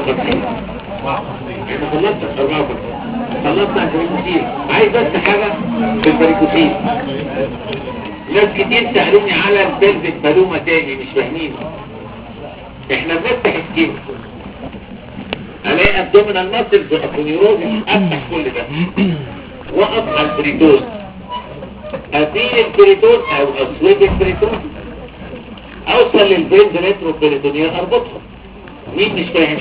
54 احنا خلصنا 54 خلصنا البريكوسين عايز بس حاجة في البريكوسين ناس كتير سألوني على البلفت بالومة تاني مش فاهمين احنا بنفتح السكين الاقي ابدومينال ماسلز واكونيروز افتح كل ده وقف على البريتوز ادين البريتوز او اسود البريتوز اوصل للبينز ريترو بريتونيا اربطها مين مش فاهم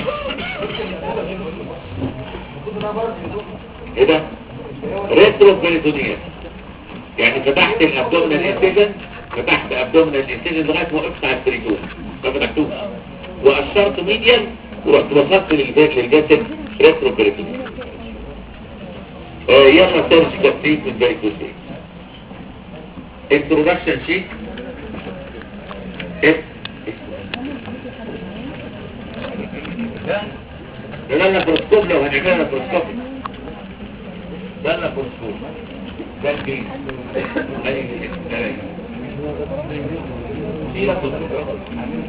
ايه ده ريترو بريتونيا يعني فتحت الابدومينال انتجن فتحت ابدومينال انتجن لغايه ما وقفت على البريتوز ما فتحتوش واشرت ميديان ورحت وصلت للبيت للجسد ريترو بريتونيا آه يلا سيرجيكال تريتمنت بريكوسين introduction sheet ايه ده ده لابروسكوب لو هنعملها لابروسكوب ده لابروسكوب ده الجين ادي الجين دي لابروسكوب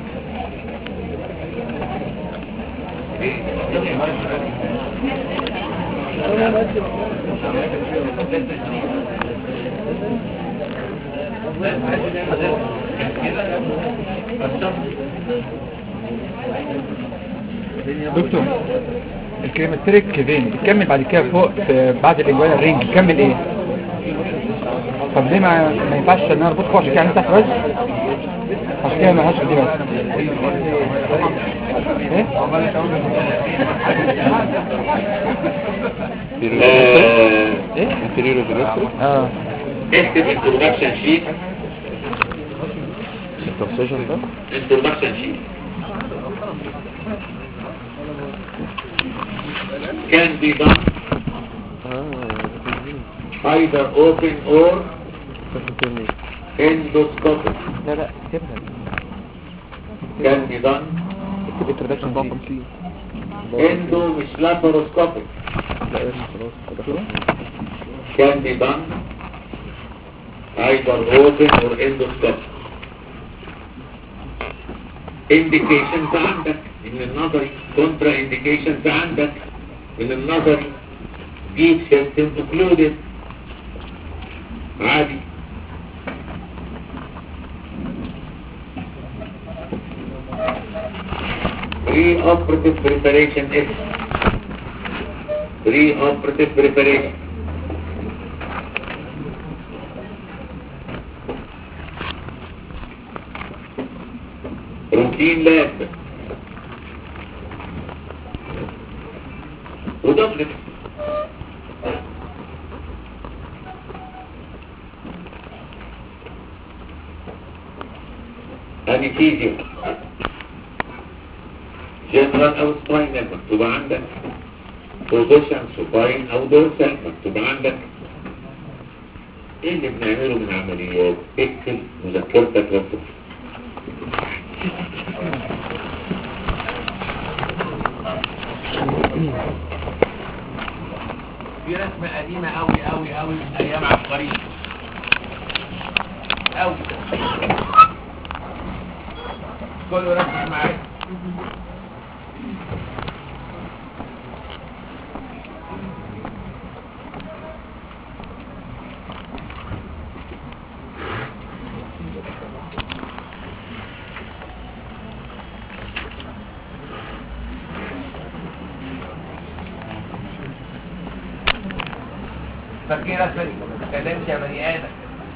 دكتور الكريماتيريك فين بتكمل بعد كده فوق في بعد الانجوال الرينج بتكمل ايه طب ليه ما ما ينفعش ان انا اربط فوق عشان كده عامل تحت بس عشان كده ما لهاش في دي بس ايه آه، ايه اه اكتب introduction sheet الترسيشن ده introduction sheet can be done either open or endoscopic لا لا سيبها can be done اكتب انترودكشن 54 endo مش laparoscopic لا ارمي خلاص كده can be done either open or endoscopic indications عندك من النظري contra indications عندك من النظري deep system occluded عادي pre-operative preparation is pre-operative preparation روتين لاب ودبلت انستيزيا جنرال او سباينال مكتوبة عندك بوزيشن سباين او دورسال مكتوبة عندك ايه اللي بنعمله من عمليات اكتب مذكرتك رسم في رسمة قديمة قوي قوي قوي من ايام عبقرية قوي كله ركز معايا فاكرين رسمة دي ما تتكلمش يا بني ادم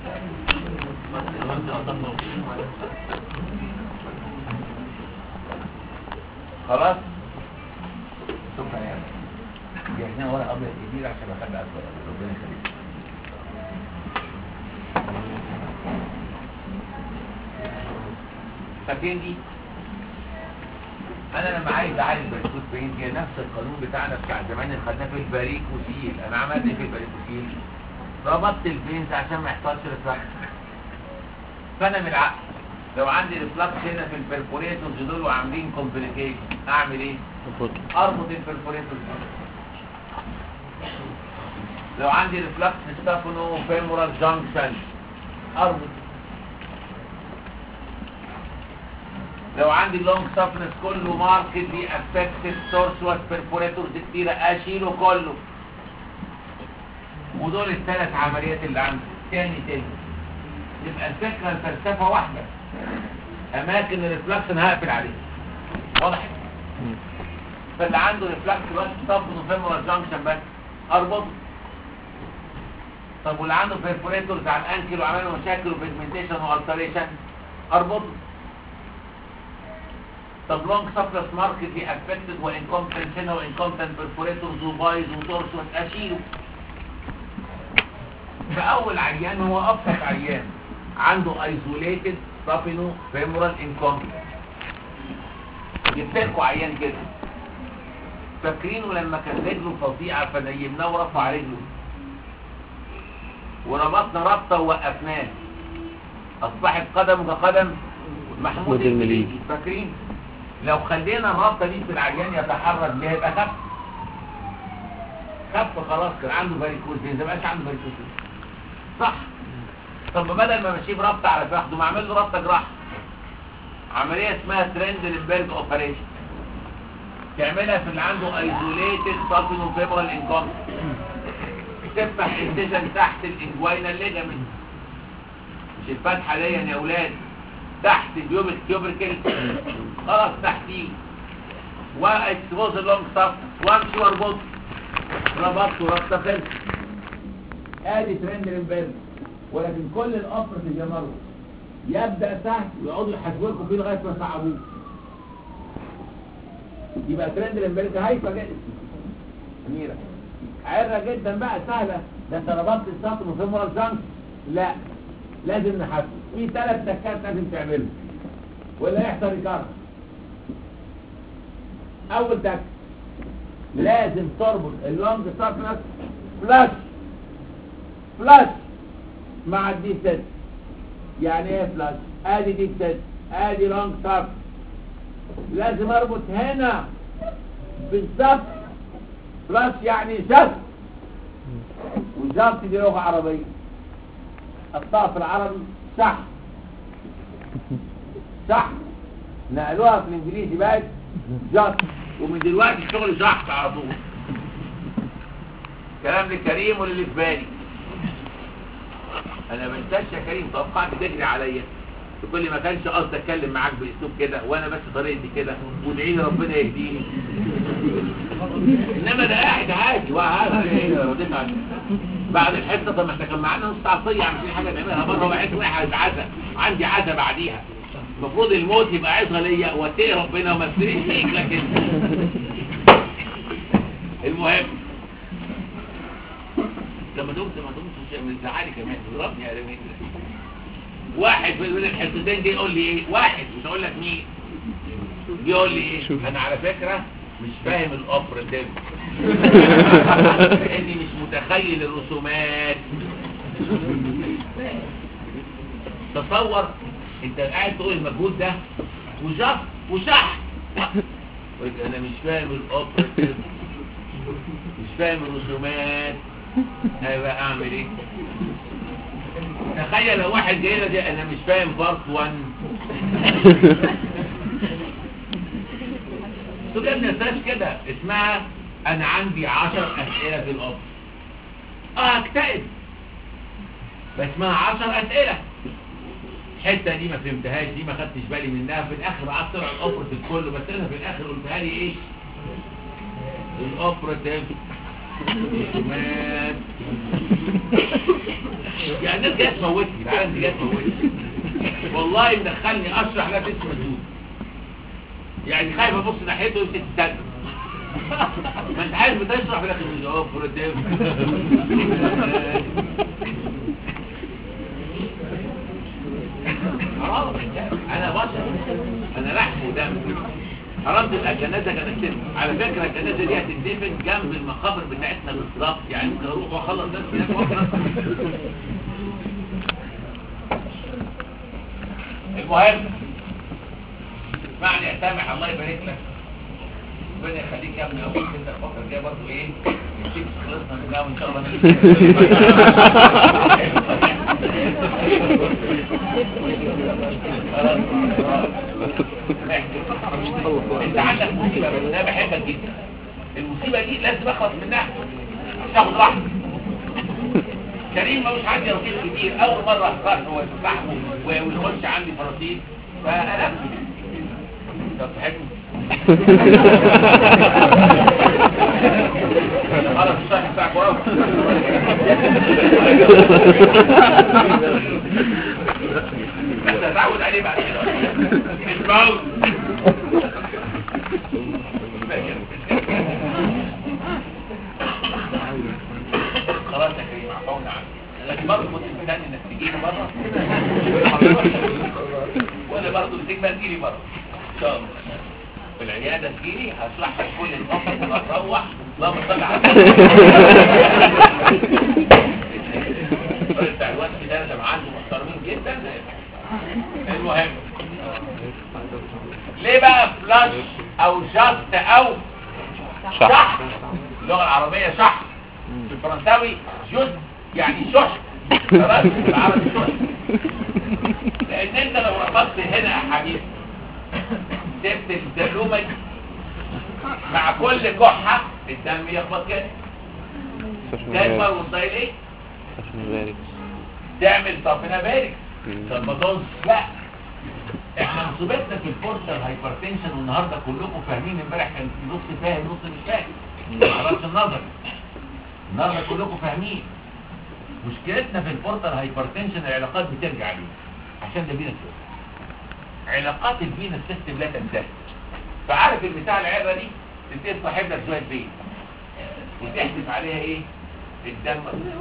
خلاص شكرا يا ابني احنا ورق ابيض كبير عشان اخلي على ربنا يخليك فاكرين دي انا لما عايز اعالج بريكوس بين كده نفس القانون بتاعنا بتاع زمان اللي خدناه في الباريكوسيل انا عملت ايه في الباريكوسيل ربطت الفينز عشان ما يحصلش ريفلكس فانا من العقل لو عندي ريفلكس هنا في البرفوريتورز دول وعاملين كومبليكيشن اعمل ايه اربط البرفوريتورز لو عندي ريفلكس ستافونو فيمورال جانكشن اربط لو عندي اللونج سافنس كله ماركت دي افكتد تورسوس بيرفوريتورز كتيرة اشيله كله ودول الثلاث عمليات اللي عندي تاني تاني يبقى الفكرة الفلسفة واحدة اماكن الريفلكس انا هقفل عليها واضح فاللي عنده ريفلكس بس طب فيمورال جانكشن بس اربطه طب واللي عنده بيرفوريتورز على الانكل وعملوا مشاكل وبيجمنتيشن والتريشن اربطه طب لونج سفرس ماركت دي افكتد وانكومبتنت هنا وانكومبتنت بيرفوريتورز وبايز وتورسوس اشيله فاول عيان هو ابسط عيان عنده ايزوليتد سابينو فيمورال انكومبتنت جبت لكم عيان كده فاكرينه لما كان رجله فظيعه فنيمناه ورفع رجله وربطنا ربطه ووقفناه اصبحت قدمه كقدم محمود محمود المليجي المليجي. فاكرين لو خلينا الربطه دي في العيان يتحرك بيها يبقى خف خف خلاص كان عنده فاريكوز فين ما بقاش عنده فاريكوز فين صح طب بدل ما ماشيه بربطه على فخده ما اعمل له ربطه جراحه عمليه اسمها ترندلنبرج اوبريشن تعملها في اللي عنده ايزوليتد سابينو فيبرال انكوم تفتح انتجن تحت الانجوينال ليجامنت مش الفتحه دي يا اولاد تحت البيوبك تيوبركل خلاص تحتيه واكسبوز اللونج ساب وامشي واربط ربطت وربطه فلس ادي ترندلنبرج ولكن كل القصر اللي جمره يبدا سهل ويقعدوا يحاسبوكوا فيه لغايه ما صعبوه يبقى ترند الامبارح هايفه جدا اميره عرة جدا بقى سهله ده انت ربطت السطر وفيمورال جانك لا لازم نحاسبه في ثلاث تكات لازم تعملهم ولا يحصل ريكارد اول تك لازم تربط اللونج سافنس فلاش فلاش مع الدي ست يعني ايه فلاش ادي دي ست ادي لونج سافنس لازم اربط هنا بالظبط بلس يعني جذب وجذب دي لغه عربيه الطاء في العربي صح صح نقلوها في الانجليزي بقت جذب ومن دلوقتي الشغل صح على طول كلام لكريم وللي في بالي انا ما انساش يا كريم توقعت تجري عليا تقول لي ما كانش قصدي اتكلم معاك باسلوب كده وانا بس طريقتي كده وادعي لي ربنا يهديني انما ده قاعد عادي وقاعد رديت عليه بعد الحصه طب ما احنا كان معانا نص عصيه عاملين حاجه نعملها مره وبعدين واحد عزا عندي عزا بعديها المفروض الموت يبقى عظه ليا واتقي ربنا وما استريش فيك لكن المهم لما دمت ما دمت من زعالي كمان ضربني يا رميت واحد في من الحصتين دي يقول لي ايه واحد مش هقول لك مين يقول لي ايه انا على فكره مش فاهم الاوبراتيف لاني مش متخيل الرسومات تصور انت قاعد تقول المجهود ده وشف وشح انا مش فاهم الاوبراتيف مش فاهم الرسومات هيبقى اعمل ايه تخيل لو واحد جاي لك انا مش فاهم بارت 1 تقول يا ابني اساس كده اسمها انا عندي 10 اسئله في الاب اه اكتئب بس اسمها 10 اسئله الحته دي ما فهمتهاش دي ما خدتش بالي منها في الاخر قعدت طلع الاوبرتيف كله بس انا في الاخر قلتها لي ايه الاوبرتيف رسومات يعني الناس جايه تموتني العالم دي جايه تموتني والله مدخلني اشرح لا تسمع دود يعني خايف ابص ناحيته وانت تستنى ما انت عارف بتشرح في الاخر مش اوفر حرام انا بشر انا لحم ودم حرام تبقى الجنازه جنازتين على فكره الجنازه دي هتندفن جنب المقابر بتاعتنا بالظبط يعني ممكن اروح واخلص نفسي هناك واخلص المهم اسمعني يا سامح الله يبارك لك ربنا يخليك يا ابني اقول انت الفتره الجايه برضه ايه نسيب خلصنا من ده وان شاء الله انت عندك مصيبه بس انا بحبك جدا المصيبه دي لازم اخلص منها عشان تاخد راحتك كريم ملوش عندي رصيد كتير اول مره اختاره ويفتحه ويخش عندي فرصيد فقلبت طب تحبني خلاص الشرح بتاعك وراه بس هتعود عليه بعد كده اسمعوا خلاص يا كريم عفونا عنك لكن برضه كنت مستني انك تجيلي بره وانا برضه بتجمل تجيلي بره ان شاء الله في العياده تجيلي هشرح لك كل القصص وهتروح اللهم صل على النبي بتاع الوقت ده انا معاه محترمين جدا المهم ليه بقى فلاش او جاست او شح اللغه العربيه شح في الفرنساوي جوز يعني شح خلاص بالعربي شح لان انت لو ربطت هنا يا حبيبي سبت الدبلومه دي مع كل كحه الدم يخبط كده ده المرض ده ايه عشان يبارك تعمل طفنا بارك طب ما تقولش لا احنا مصيبتنا في البورتال هايبرتنشن والنهارده كلكم فاهمين امبارح كان في نص فاهم نص مش فاهم خلاص النظر النهارده كلكم فاهمين مشكلتنا في البورتال هايبرتنشن العلاقات بترجع ليه عشان ده فينا سيستم علاقات الفينا سيستم لا تنتهي فعارف البتاع العيره دي تبتدي تصاحب لك شويه بين وتحدث عليها ايه الدم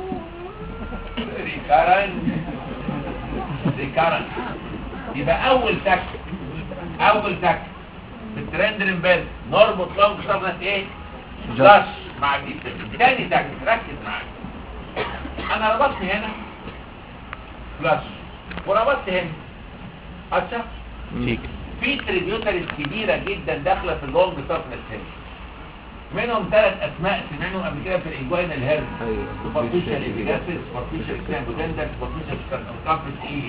ريكارنت ريكارنت يبقى اول تك اول تك بالترندرنبرج نربط لونج سبنت ايه فلاش مع الديب تاني تك ركز معايا انا ربطت هنا فلاش وربطت هنا اتشا فيك في تريبيوترز كبيرة جدا داخلة في اللونج سبنت هنا منهم ثلاث اسماء سمعناهم قبل كده في الاجوانا الهرم ايوه سوبرفيشال ابيجاسيس سوبرفيشال سامبودندك سوبرفيشال سيركمفرنس ايه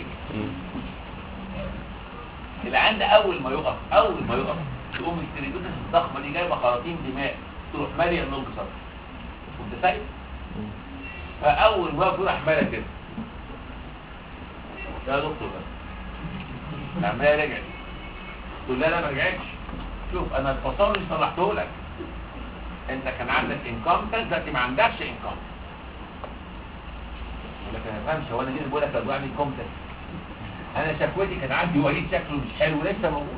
اللي عند اول ما يقف اول ما يقف تقوم التريبيوتس الضخمه دي جايبه خراطيم دماء تروح ماليه النولج سطح كنت سايب فاول ما يقف يروح ماليه كده يا دكتور بس العمليه رجعت تقول لا لا ما رجعتش شوف انا الفصل اللي صلحته لك انت كان عندك انكم دلوقتي ما عندكش انكم يقول لك انا ما فاهمش هو انا ليه بقول لك ادوار انكم انا شكوتي كان عندي وليد شكله مش حلو لسه موجود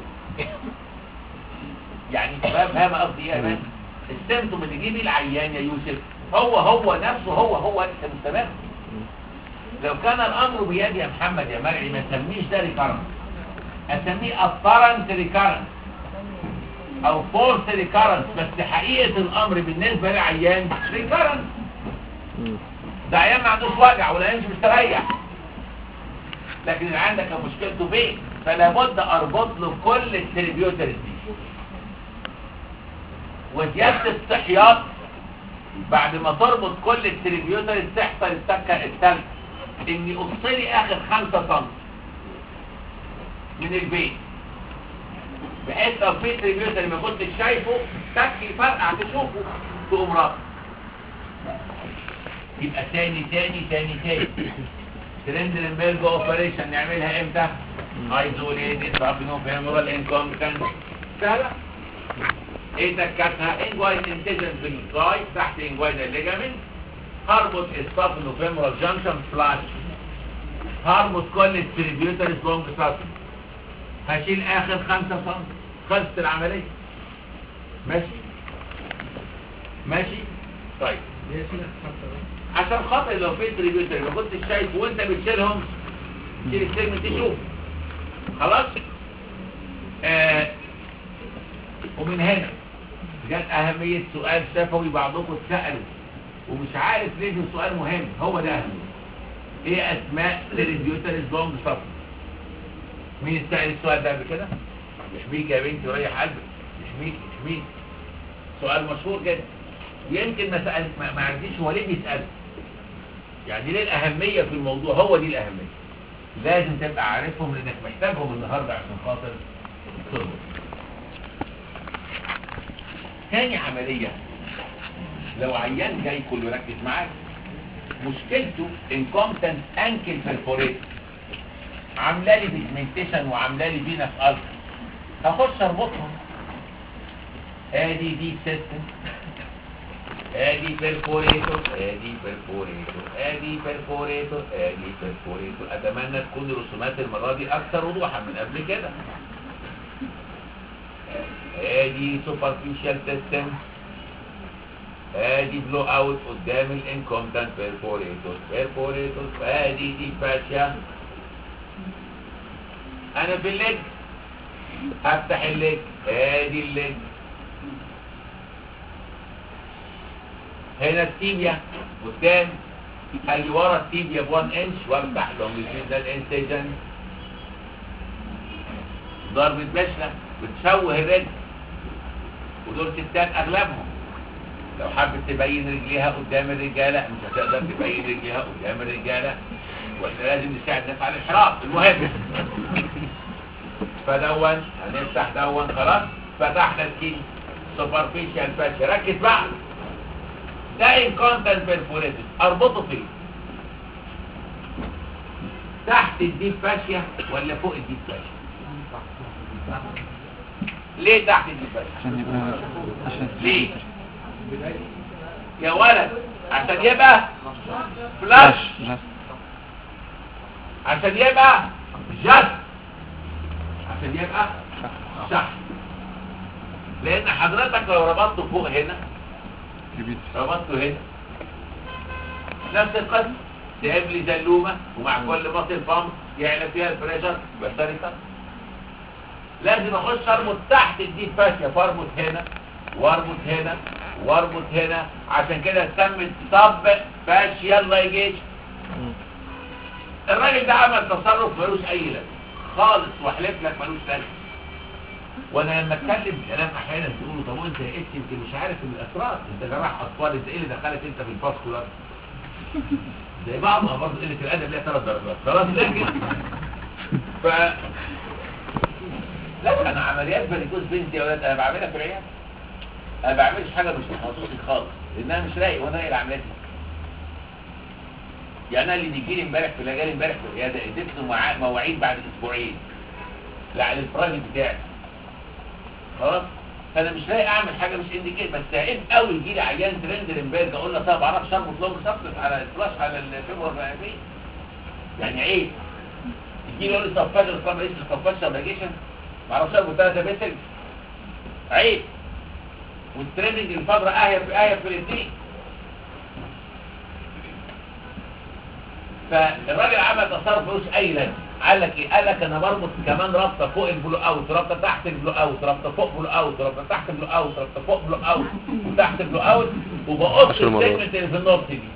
يعني فاهم فاهم قصدي ايه يا مان السيمتوم اللي جه بيه العيان يا يوسف هو هو نفسه هو هو لسه مستمر لو كان الامر بيدي يا محمد يا مرعي ما تسميش ده ريكارنت اسميه ابارنت ريكارنت او فورس ريكارنت بس حقيقة الامر بالنسبة للعيان ريكارنت ده عيان ما عندوش وجع ولا يمشي مستريح لكن اللي عندك مشكلته فين فلا بد اربط له كل التريبيوترز دي وزيادة الصحيات بعد ما تربط كل التريبيوترز تحصل السكة الثالثة اني افصلي اخر خمسة سم من البيت بحيث لو في تريبيوتر ما كنتش شايفه تكفي فرقع تشوفه تقوم رافع يبقى تاني تاني تاني تاني ترندلنبرج اوبريشن نعملها امتى ايزوليتد سابينوفيمورال انكومبتنس سهله ايه تكتها انجوين انتجن بالجاي تحت انجوين الليجامنت هربط السابينوفيمورال جانكشن فلاش هربط كل التريبيوترز لونج سابين هشيل اخر خمسة سم خلصت العملية ماشي ماشي طيب عشان خاطر لو في تريبيوتر ما كنتش شايفه وانت بتشيلهم شيل السيجمنت تشوف خلاص آه ومن هنا جت اهمية سؤال شفوي بعضكم اتسألوا ومش عارف ليه ده سؤال مهم هو ده اهم ايه اسماء تريبيوترز لونج سفر مين سأل السؤال ده قبل كده مش ميك يا بنتي وريح قلبك مش ميك مش ميك سؤال مشهور جدا يمكن ما سأل ما ما عرفتيش هو ليه بيسأل يعني ليه الأهمية في الموضوع هو دي الأهمية لازم تبقى عارفهم لانك محتاجهم النهارده عشان خاطر تربط تاني عملية لو عيان جاي كله ركز معاك مشكلته incompetent ankle perforated عامله لي بيجمنتيشن وعامله لي فينس الفا هخش اربطهم ادي دي سيستم ادي بيرفوريتور ادي بيرفوريتور ادي بيرفوريتور ادي بيرفوريتور اتمنى تكون الرسومات المره دي اكثر وضوحا من قبل كده ادي سوبرفيشال سيستم ادي بلو اوت قدام الانكومبتنت بيرفوريتور بيرفوريتور ادي دي فاشيا انا في الليج افتح الليج ادي الليج هنا التيبيا قدام اجي ورا التيبيا ب 1 انش وافتح لونجيتيودنال انسيجن ضربة بشلة بتشوه الرجل ودول ستات اغلبهم لو حبت تبين رجليها قدام الرجالة مش هتقدر تبين رجليها قدام الرجالة واحنا لازم نساعد الناس على الانحراف المهم فدون هنفتح دون خلاص فتحنا الكيس سوبرفيشال فاشيا ركز بقى ده انكونتنت بيرفوريتد اربطه فين تحت الديب فاشيا ولا فوق الديب فاشيا ليه تحت الديب فاشيا عشان يبقى عشان ليه يا ولد عشان يبقى فلاش جاست عشان يبقى جاست عشان يبقى صح لان حضرتك لو ربطته فوق هنا كبير ربطته هنا نفس القصة تعمل لي زلومة ومع كل مصر بامب يعلى فيها البريشر بسرطة لازم اخش اربط تحت الديب فاشيا فاربط هنا واربط هنا واربط هنا عشان كده سمت صب فاشيال لايجيشن الراجل ده عمل تصرف ملوش اي لازمه خالص واحلف لك ملوش لازمه وانا لما اتكلم كلام احيانا تقولوا طب وانت يا اتش يمكن مش عارف الاسرار انت جراح اطفال انت ايه اللي دخلك انت في الفاسكولار زي بعضها برضه قله الادب ليها ثلاث درجات خلاص لكن ف لا انا عمليات فاريكوز بنتي يا ولاد انا بعملها في العياده انا ما بعملش حاجه مش تخصصي خالص لان انا مش رايق وانا رايق العمليات دي يعني انا اللي بيجي لي امبارح في العياده امبارح في العياده اديت له مع- مواعيد بعد اسبوعين لا البرايفت بتاعي خلاص فانا مش لاقي اعمل حاجه مش انديكيت بس عيب قوي يجي لي عيان ترندرنبرج اقول له طب ما بعرفش اربط لونج سبستنس على الفلاش على الفيبر الرئيسي يعني عيب يجي لي يقول لي طب فاجر طب ايش طب فاجر باجيشن ما اعرفش اربط ثلاثه بيتل عيب والتريننج الفتره اهيا في اهيا في الاثنين فالراجل عمل تصرف ملوش اي لازمه قال لك ايه قال لك انا بربط كمان رابطه فوق البلو اوت رابطه تحت البلو اوت رابطه فوق بلو اوت رابطه تحت البلو اوت رابطه فوق بلو اوت وتحت البلو اوت وبقص عشر مرات. السيجمنت اللي في النص دي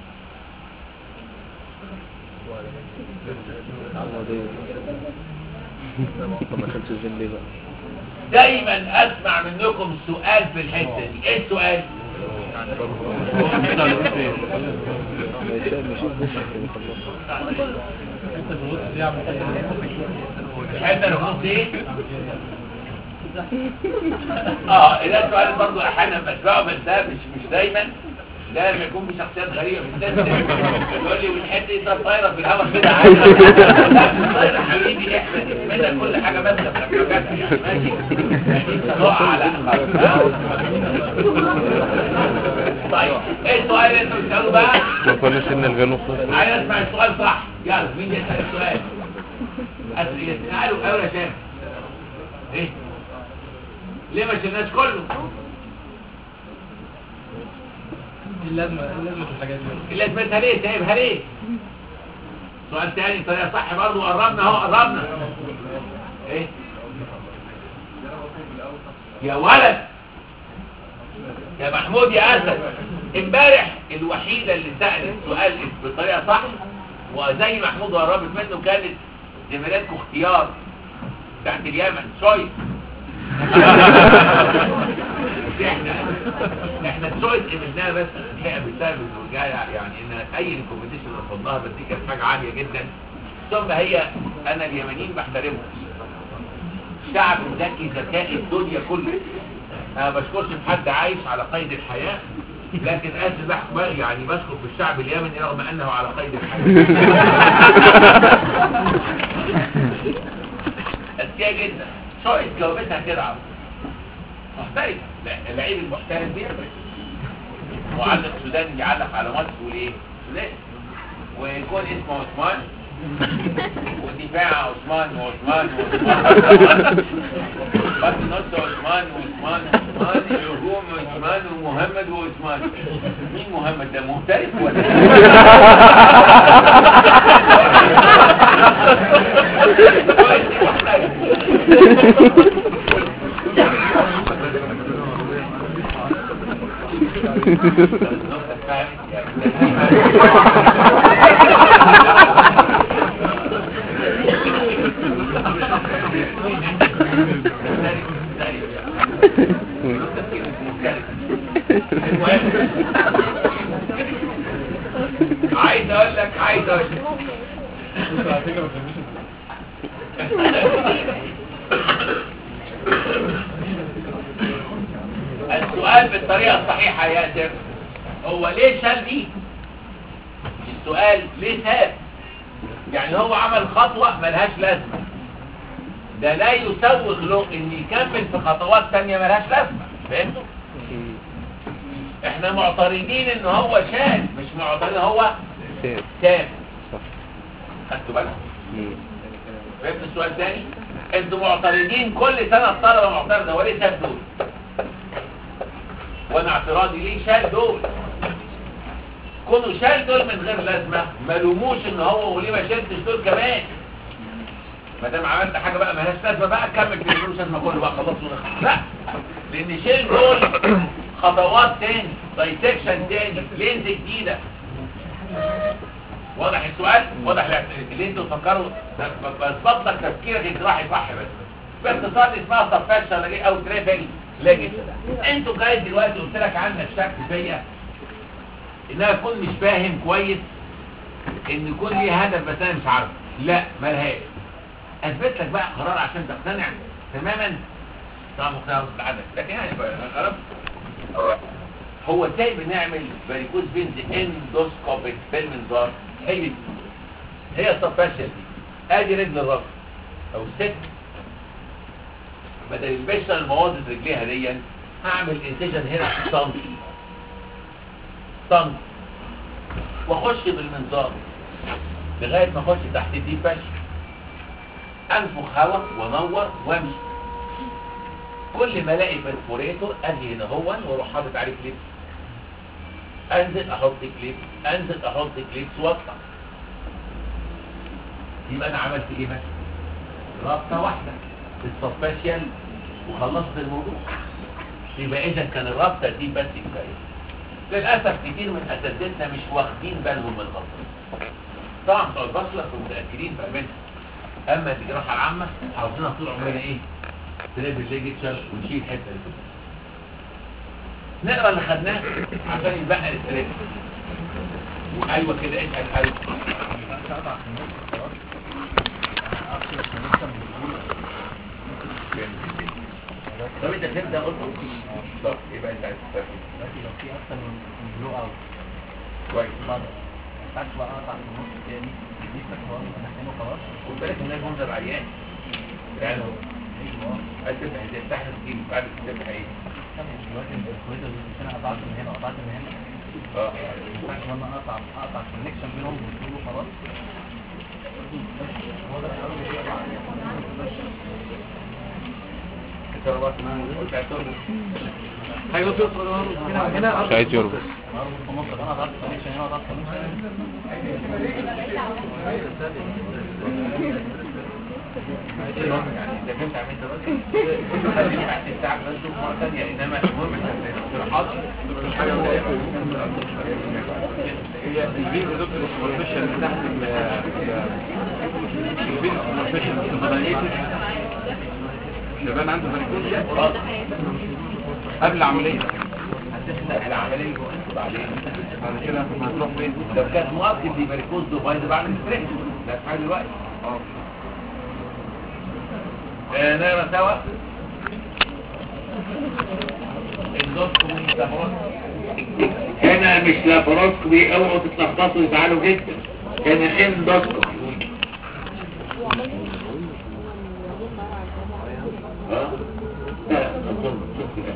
طب ما كانش الجيم ليه بقى دايما اسمع منكم سؤال في الحته دي ايه السؤال ما يشاء مش يخلص الحته اللي في النص دي اه ده السؤال برضه احيانا بسمعه بس ده مش مش دايما ده لما يكون في شخصيات غريبه في السن يقول لي والحته دي طب طايره في الهواء كده عادي لا، طايره حبيبي احنا نتمنى كل حاجه بس في مكانها يعني ماشي يعني انت تقع على طيب ايه السؤال اللي انتوا بتسالوه بقى؟ ما كناش ان الغنو خلاص عايز اسمع السؤال صح يلا مين يسال السؤال؟ أس- اسالوا اول يا شام ايه؟ ليه ما شلناش كله؟ اللازمة اللازمة في الحاجات دي اللي اثبتها ليه سايبها ليه سؤال تاني طريقه صح برضه قربنا اهو قربنا ايه يا ولد يا محمود يا اسد امبارح الوحيده اللي سالت سؤال بطريقه صح وزي محمود قربت منه كانت زميلاتكم اختيار تحت اليمن شويس احنا احنا الشويس قبلناها بس الحقيقه بسبب الرجاله يعني ان اي ريكومنديشن اللي رفضناها بس دي كانت حاجه عاليه جدا ثم هي انا اليمنيين بحترمهم شعب ذكي ذكاء الدنيا كلها انا ما بشكرش في حد عايش على قيد الحياه لكن اسف بقى يعني بشكر في الشعب اليمني رغم انه على قيد الحياه اذكياء جدا شوية جاوبتها كده عم محترف لا، اللعيب المحترف بيفرق معلق سوداني يعلق على ماتش يقول ايه سوداني ويكون اسمه عثمان ودفاع عثمان وعثمان وعثمان خط نص عثمان وعثمان عثمان الهجوم عثمان ومحمد وعثمان مين محمد ده محترف ولا عايز اقول لك عايز اقول لك بص على فكره ما تفهمنيش السؤال بالطريقة الصحيحة يا ياسر هو ليه شال دي السؤال ليه ساب يعني هو عمل خطوة ملهاش لازمة ده لا يسوغ له ان يكمل في خطوات تانية ملهاش لازمة فهمتوا احنا معترضين ان هو شال مش معترضين هو سير ساب صح خدتوا بالكم مم. فهمت السؤال تاني انتوا معترضين كل سنة الطلبة معترضة هو ليه ساب دول وانا اعتراضي ليه شال دول كونوا شال دول من غير لازمة ما لوموش ان هو وليه ما شلتش دول كمان ما دام عملت حاجة بقى مالهاش لازمة بقى كمل في الفلوس لازمة كله بقى خلاص ونخلص لا لان شيل دول خطوات تاني دايسكشن تاني لينز جديدة واضح السؤال واضح الاعت- اللي انتوا تفكروا بظبط لك تفكيرك الجراحي صح بس باختصار اسمها سبفاكشن لجي او تريفل لجي انتوا جاي دلوقتي قلت لك عندك شك فيا ان انا اكون مش فاهم كويس ان يكون لي هدف بس انا مش عارف لا ملهاش اثبت لك بقى قرار عشان تقتنع تماما طبعا مقتنع بس عندك لكن يعني بقى قربت هو ازاي بنعمل فاريكوز فينز اندوسكوبيك بالمنظار هي دي هي السباشيال دي ادي رجل الراجل او الست بدل البشره المواضع رجليها دي هعمل انسجن هنا في طنج طنج واخش بالمنظار لغايه ما اخش تحت دي فش انفخ هواء وانور وامشي كل ما الاقي برفوريتور اجي هنا هو واروح حاطط عليه كليب انزل احط كليب انزل احط كليب واطلع يبقى انا عملت ايه بس رابطه واحده السباشيال وخلصت الموضوع يبقى اذا كان الرابطه دي بس كفايه للاسف كتير من اساتذتنا مش واخدين بالهم من الغلطه طبعا بتوع البصره متاكدين فاهمينها اما الجراحه العامه عاوزينها طول عمرنا ايه تلعب الليجتشر ونشيل حته اللي نقرا اللي خدناه عشان يبقى الستريس ايوه كده اسال ايوه طب انت فهمت ده قلت طب يبقى انت عايز تفهم لو في اكتر من بلو اوت كويس بعد بعد بقى اقطع في النص التاني دي خلاص انا خلاص خد بالك ان المنظر عيان يعني ايوه عايز تفتح ازاي تفتح تجيب بعد كده تفتح ايه دلوقتي الكويزر مش انا قطعت من هنا وقطعت من هنا اه ينفعش وانا اقطع اقطع كونكشن بينهم وتقولوا خلاص هو ده قلت هتقول هيبقى في هنا هنا مش عايز يربط انا اربط في النص انا قطعت كونكشن هنا وقطعت كونكشن يعني انت فهمت عملت دلوقتي خليني تحت الساعه بس شوف مره ثانيه انما المهم الاقتراحات هي البيت يا دكتور السوبرفيشال تحت البيت السوبرفيشال شبان عنده فالكوز قبل العملية العمليه بعدين بعد كده هتروح فين؟ لو كان مؤكد دي فاريكوز دو بايظ بعمل ستريس لا اسمها دلوقتي اه نقرا سوا اندوسكوبي لاباروسكوبي هنا مش لاباروسكوبي اوعوا تتلخبطوا يزعلوا جدا هنا اندوسكوبي اه لا اظن شوف كده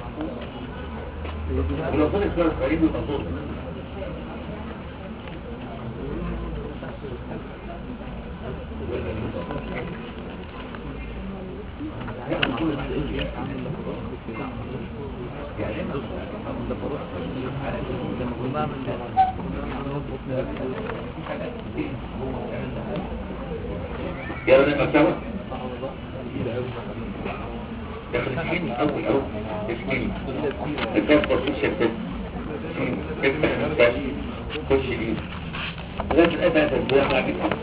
ولو طلع شويه قريب يبقى اظن يلا نبقى سوا داخل الحين اول اول اسمين الكاف بوزيشن تست افتح المفتاح خش ليه لغايه الان بقى تنبيه بعد كده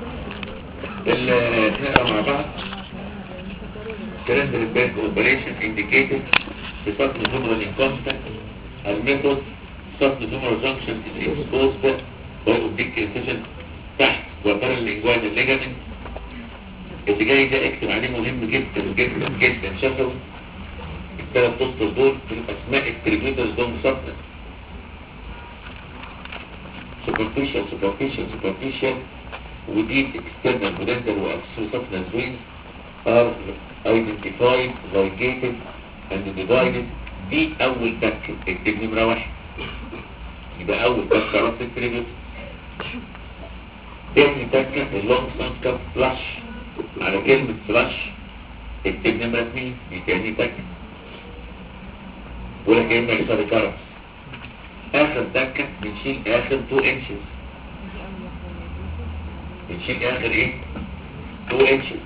ال- نقرا مع بعض surrender bank operation indicated the subnumeral incontinent الميثود subnumeral junction is exposed by oblique incision تحت وبرا الانجوان الليجامنت اللي جاي ده اكتب عليه مهم جدا جدا جدا شافوا الثلاث اسطر دول في الاسماء التريبيوترز دول مسطر superficial superficial superficial وديب external parental واكسو substance wings are identified ligated and divided دي اول تك اكتب نمرة واحد يبقى اول تك راس التريبيوتر تاني تكة اللونج سانسكا فلاش على كلمة فلاش اكتب نمرة اتنين دي تاني تكة ولا كلمة يحصل كرم اخر تكة بنشيل اخر 2 انشز بنشيل اخر ايه 2 انشز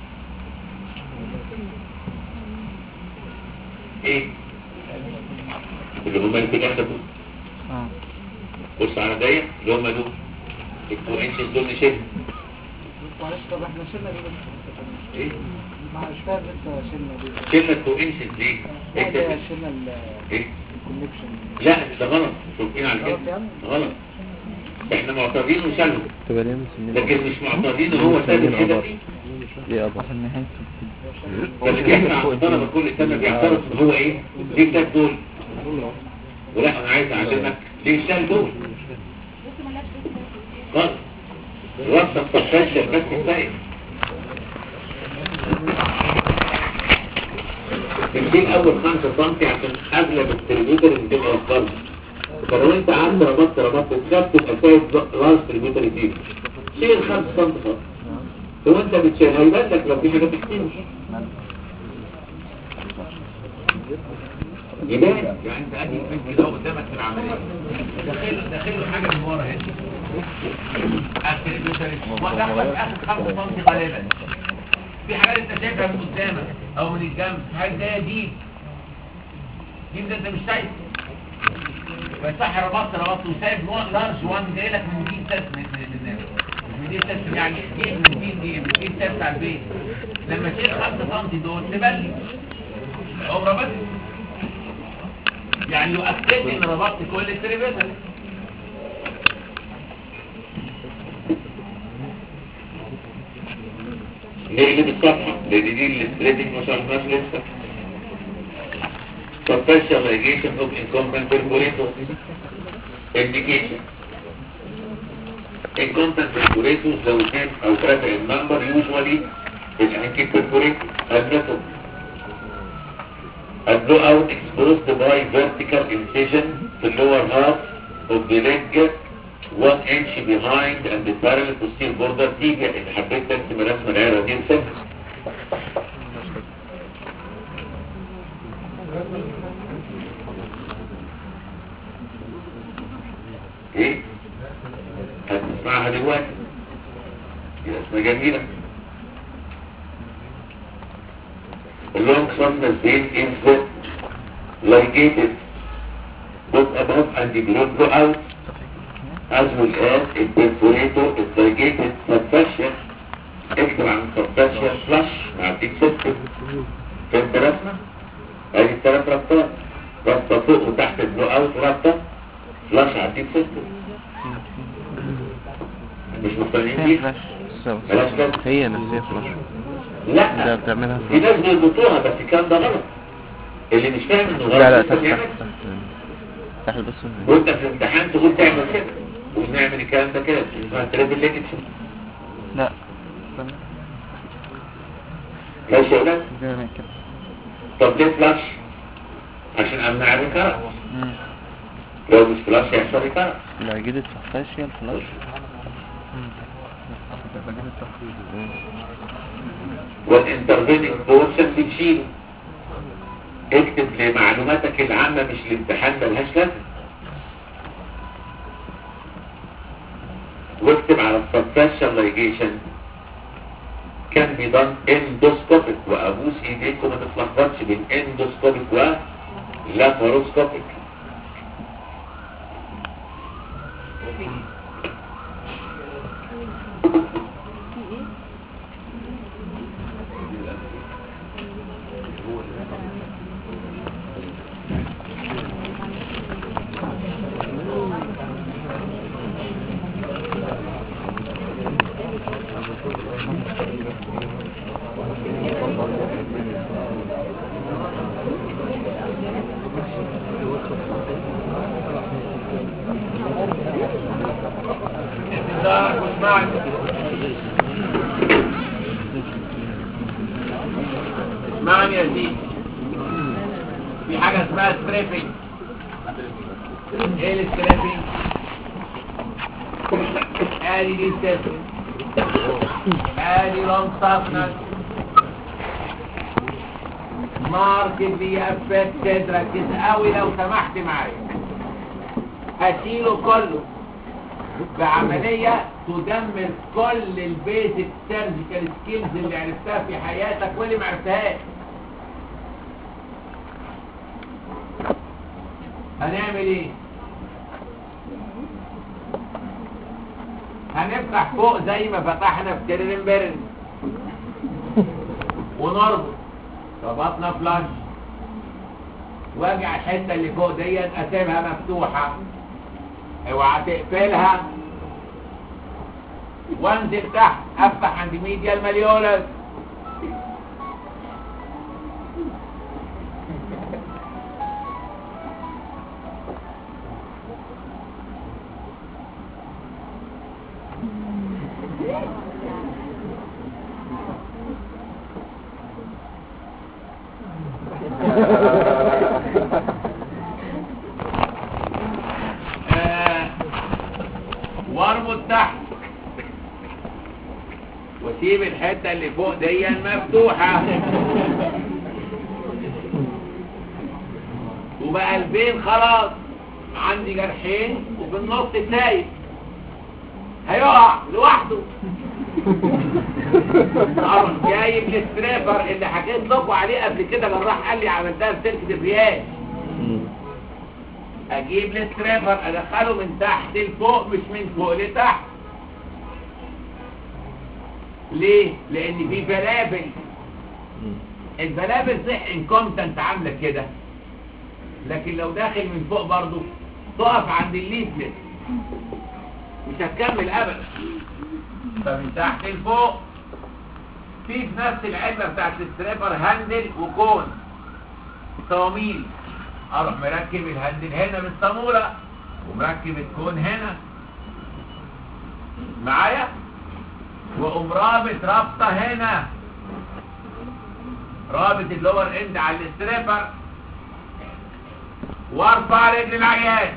ايه اللي هما اللي في الاخر دول اه بص على ضيق اللي هما دول ال 2 انشز دول نشيلهم معلش طب احنا شلنا دي بس ايه مش فاهم لسه شلنا دي شلنا ال 2 انشز ليه؟ لا ده انت شلنا ايه الكونكشن لا ده غلط شوفين على غلط كده يعني؟ غلط احنا معترضين وسلم تبقى ليه مسمين لكن مش معترضين هو سالم كده فيه ليه أبا عشان نهاية فاللي بيحصل على الطلبة كل سنة بيعترض ان هو ايه ليه شال دول ولا انا عايز اعلمك ليه شال دول غلط الوصفة الصفاشة بس كفاية بنشيل اول خمسة سنتي عشان اغلب التريبيوتر اللي بتبقى وصلت فلو انت قعدت ربطت ربطت وخدت تبقى سايب راس تريبيوتر يزيد شيل خمسة سنتي خالص هو انت بتشيل هيبان لك لو في حاجة تحتينه يبان يعني انت ادي البنت كده قدامك في العملية داخل داخل حاجة من ورا هنا اخر البيوتر ودخلك اخر خمسة سنتي غالبا في حاجات انت شايفها من قدامك او من الجنب حاجة زي دي دي ده انت مش شايف فصح ربطت ربطت وسايب وان لارج وان جاي لك من دي تست من من من دي تست يعني جيب من دي دي من دي تست على البيت لما تشيل 5 سم دول تبلي او ربطت يعني يؤكد ان ربطت كل التريبيتر نقلب الصفحة لان دي السبريدنج ما شرحناش لسه Professionalization of incumbent perforator Indication Incumbent perforators لو كان أو فرق النمبر usually الأنكي perforator الميثود A blowout exposed by vertical incision to lower half of the leg one inch behind and the parallel to steel border tibia اللي حبيت ترسم رسم العيرة دي نسيبها ايه هتسمعها دلوقتي دي اسمها جميلة اللونج سمنس بين is ligated both above and below go out as well as it perforator is ligated subfascial اكتب عن subfascial flush مع الديك سيستم فهمت رسمة؟ ادي الثلاث ربطات ربطة فوق وتحت البلو اوت ربطة فلاش على الديك سيستم مش مقتنعين بيها نفسها ملاش لازمة. هي نفسها فلاش ده لا بتعملها في ناس بيربطوها بس الكلام ده غلط اللي مش فاهم انه غلط لا لا لسه تحت بيعمل. تحت تحت بس وانت في الامتحان تقول تعمل كده ونعمل الكلام ده كده اسمها تريبل ليجيتشن لا استنى ماشي يا ولاد زي ما كده طب ليه فلاش عشان امنع الريكارنس مم. لو مش فلاش هيحصل ريكارنس لا جدت فاستاشيال فلاش والانترفيننج بورشن بتشيله اكتب لمعلوماتك العامة مش الامتحان ملهاش لازمة واكتب على السبفاشن لايجيشن كان بي دان اندوسكوبيك وابوس ايديكم ما تتلخبطش بين اندوسكوبيك و لاباروسكوبيك انتظارك واسمعني اسمعني يا سيدي في حاجة اسمها ستريبنج ايه الستريبنج ادي دي التسم ادي لونج سافنس ماركت دي افكتد ركز قوي لو سمحت معايا هشيله كله بعملية تدمر كل البيزك سيرجيكال سكيلز اللي عرفتها في حياتك واللي ما عرفتهاش هنعمل ايه هنفتح فوق زي ما فتحنا في كيرلين بيرن ونربط ربطنا فلاش واجي على الحته اللي فوق ديت اسيبها مفتوحه اوعى تقفلها وانزل تحت افتح عند ميديا المليولس آه، واربط تحت واسيب الحته اللي فوق دي مفتوحه وبقى البين خلاص عندي جرحين وفي النص سايب هيقع لوحده اروح جايب الستريبر اللي حكيت لكم عليه قبل كده جراح قال لي عملتها في سلك دبرياج اجيب الستريبر ادخله من تحت لفوق مش من فوق لتحت ليه لان في بلابل البلابل صح انكومتنت عامله كده لكن لو داخل من فوق برضو تقف عند الليفلت مش هتكمل ابدا فمن تحت لفوق في في نفس العلبه بتاعت الستريبر هاندل وكون صواميل اروح مركب الهاندل هنا بالصاموله ومركب الكون هنا معايا واقوم رابط رابطه هنا رابط اللور اند على الستريبر وارفع رجل العيان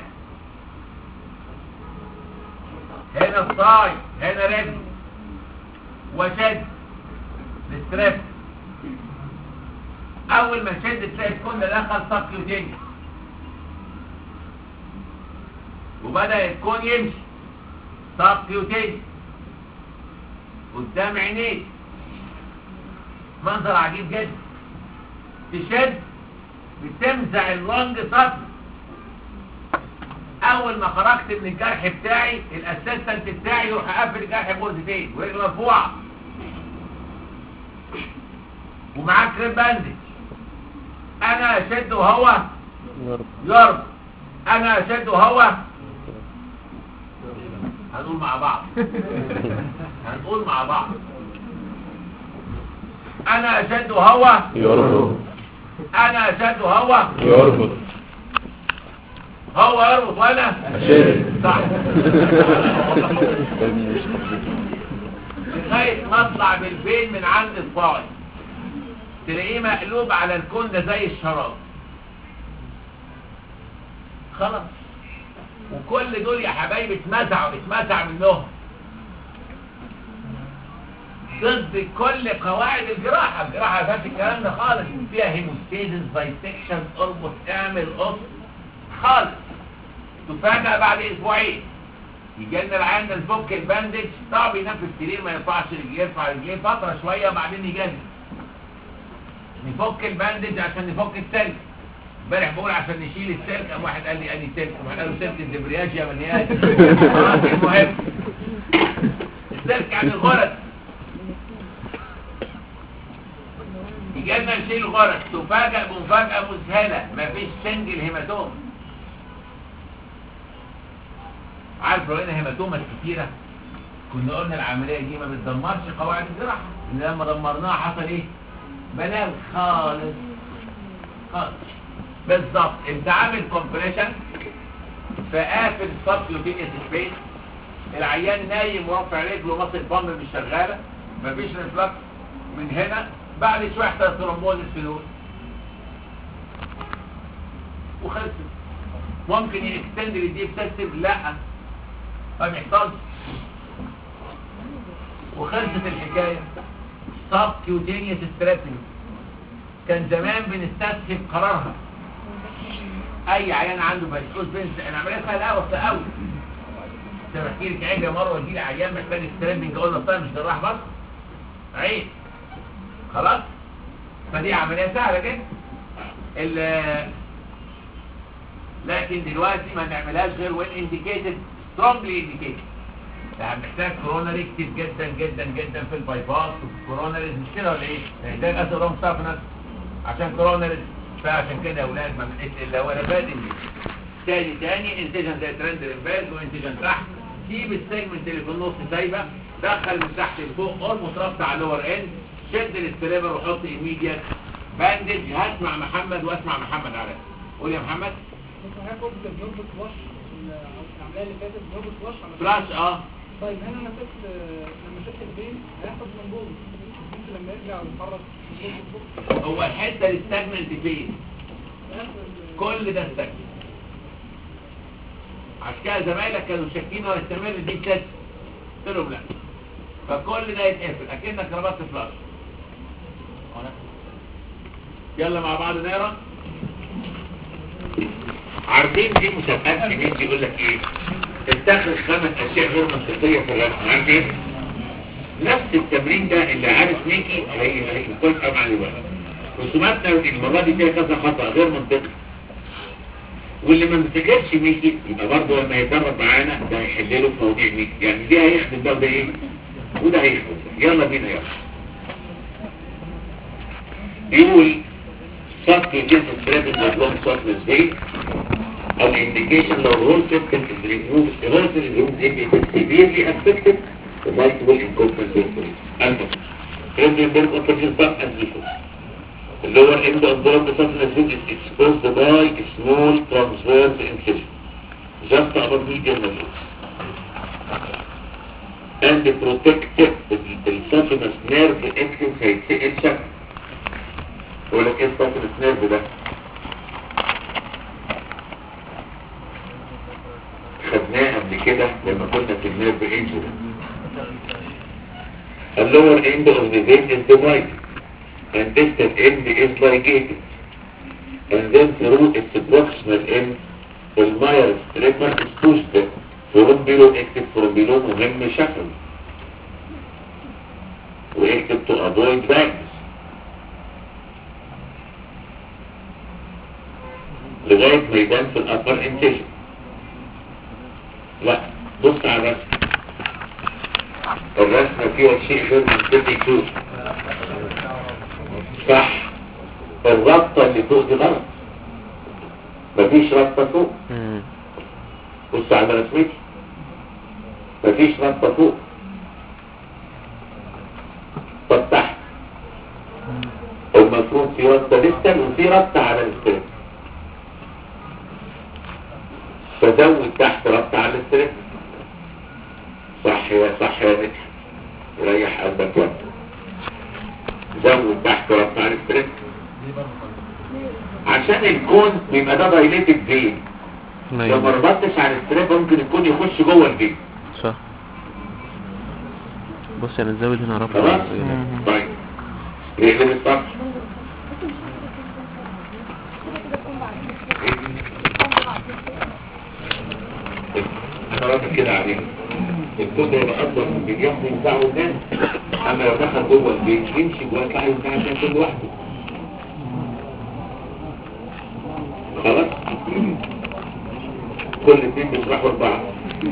هنا الصاي هنا رجل وشد الستريب اول ما شد تلاقي الكون ده دخل سبكيوتينيوس وبدأ الكون يمشي سبكيوتينيوس قدام عينيك منظر عجيب جدا تشد بتمزع اللونج سطر اول ما خرجت من الجرح بتاعي الاسيستنت بتاعي يروح اقفل الجرح بغرزتين ورجل مرفوعه ومعاه كريب باندج انا اشد وهو ضرب يربط انا اشد وهو هنقول مع بعض هنقول مع بعض انا اشد وهو يربط انا اشد وهو يربط هو يربط وانا أشد. صح مش لغايه ما اطلع بالبين من عند الصاعد تلاقيه مقلوب على الكون ده زي الشراب خلاص وكل دول يا حبايبي اتمزعوا اتمزع منهم ضد كل قواعد الجراحة الجراحة ما فيهاش الكلام ده خالص فيها هيموستيزس بايسكشن اربط اعمل قص خالص تفاجأ بعد اسبوعين يجي لنا العيان ده نفك الباندج طبعا بينام في السرير ما يرفعش رجليه يرفع رجليه فترة شوية وبعدين يجي نفك الباندج عشان نفك السلك امبارح بقول عشان نشيل السلك قام واحد قال لي اني سلك قام قال له سلك الدبرياج يا منياج خلاص المهم السلك عن الغرز يجي لنا نشيل الغرز تفاجأ بمفاجأة مذهلة مفيش سنجل هيماتوم عارف لو لقينا هيماتومات كتيرة كنا قلنا العملية دي ما بتدمرش قواعد الجراحة إن لما دمرناها حصل ايه؟ بلاوي خالص خالص بالظبط انت عامل كومبريشن فقافل سبكلوتينيوس سبيس العيان نايم ورافع رجله ماسك بامب مش شغاله مفيش ريفلكس من هنا بعد شويه يحصل ثرومبوزس في الوش وخلصت ممكن يكستند للديب سيستم لا ما بيحصلش وخلصت الحكايه سب كيوتينيوس ستريبنج كان زمان بنستسهل قرارها اي عيان عنده مشكوك بنت انا عمليه سهله قوي سهله قوي انت بحكي لك عيب يا مروه يجي لي عيان محتاج ستريبنج اقول له طيب مش جراح بس عيب خلاص فدي عمليه سهله جدا ال- لكن دلوقتي ما نعملهاش غير وين انديكيتد سترونجلي انديكيتد ده محتاج كوروناري كتير جدا جدا جدا في الباي باس وفي الكوروناريز مش كده ولا ايه؟ محتاج اسيد رام سافنس عشان كوروناريز فعشان كده يا اولاد ما بنقيس الا ولا بادئ تاني تاني انتجن زي ترند الباز وانتجن تحت سيب السيجمنت اللي في النص سايبه دخل من تحت لفوق اولموست ربط على اللور اند شد الاستريبر وحط ايميديت باندج هسمع محمد واسمع محمد على قول يا محمد بس هاخد بنربط واش العمليه اللي فاتت بنربط واش على فلاش اه طيب هنا انا شفت لما شفت البين هياخد منبوذ البين لما يرجع ويتحرك يتحرك هو الحته اللي استجمنت فين هياخد- كل ده استجمنت عشان كده زمايلك كانوا شاكين هو يستمر دي كده قلت لهم لا فكل ده يتقفل اكنك ربطت فلاش يلا مع بعض نقرا عارفين في مسابقات كبير يقول لك ايه تستخرج خمس اشياء غير منطقيه في الرسم عارف ايه نفس التمرين ده اللي عارف ميكي هي هي كويس قوي مع الوقت رسوماتنا المره دي فيها كذا خطا غير منطقي واللي ما مسكتش ميكي يبقى برضه لما يتدرب معانا ده هيحل له في مواضيع ميكي يعني دي هيخدم ده وده ايه وده هيخدم يلا بينا يلا بيقول صف جنس الثلاثة مجموعة صف نسبي او indication لو الهول سيستم is removed the whole system is removed it is severely affected the multiple incompetence surgery المهم Trendelenburg operation back and before the lower end of the the surface is exposed by a small transverse incision just above median muscles and protect the esophagus nerve axis هيتسأل شكل يقول لك ايه الساكن نيرف ده خدناه قبل كده لما كنا في النيرف انجري اللور end of the vein is divided and distal end is ligated and then through its proximal end الماير ستريبر is pushed from below اكتب from below مهم شكل واكتب to avoid bags لغاية ما يبان في الأبر انتجن لا بص على الرسم الرسمة فيها شيء غير منطقي شوف صح الربطة اللي فوق دي غلط مفيش ربطة فوق مم. بص على رسمتي مفيش ربطة فوق طب تحت المفروض في ربطة ديستال وفي ربطة على الستريب فزود تحت ربطة على الستريب صح يا صح يا مدحت ريح قلبك وقت زود تحت ربطة على الستريب عشان الكون بيبقى ده دايليتد فين لو ما ربطتش على الستريب ممكن الكون يخش جوه الفين صح بص انا نزود هنا رفع خلاص طيب نقلب السطح خلاص كده عليه الكون ده يبقى اكبر من مليون ينفعه الناس اما لو دخل جوه البيت يمشي جوه يطلع ينفع عشان كل لوحده خلاص كل اتنين بيشرحوا لبعض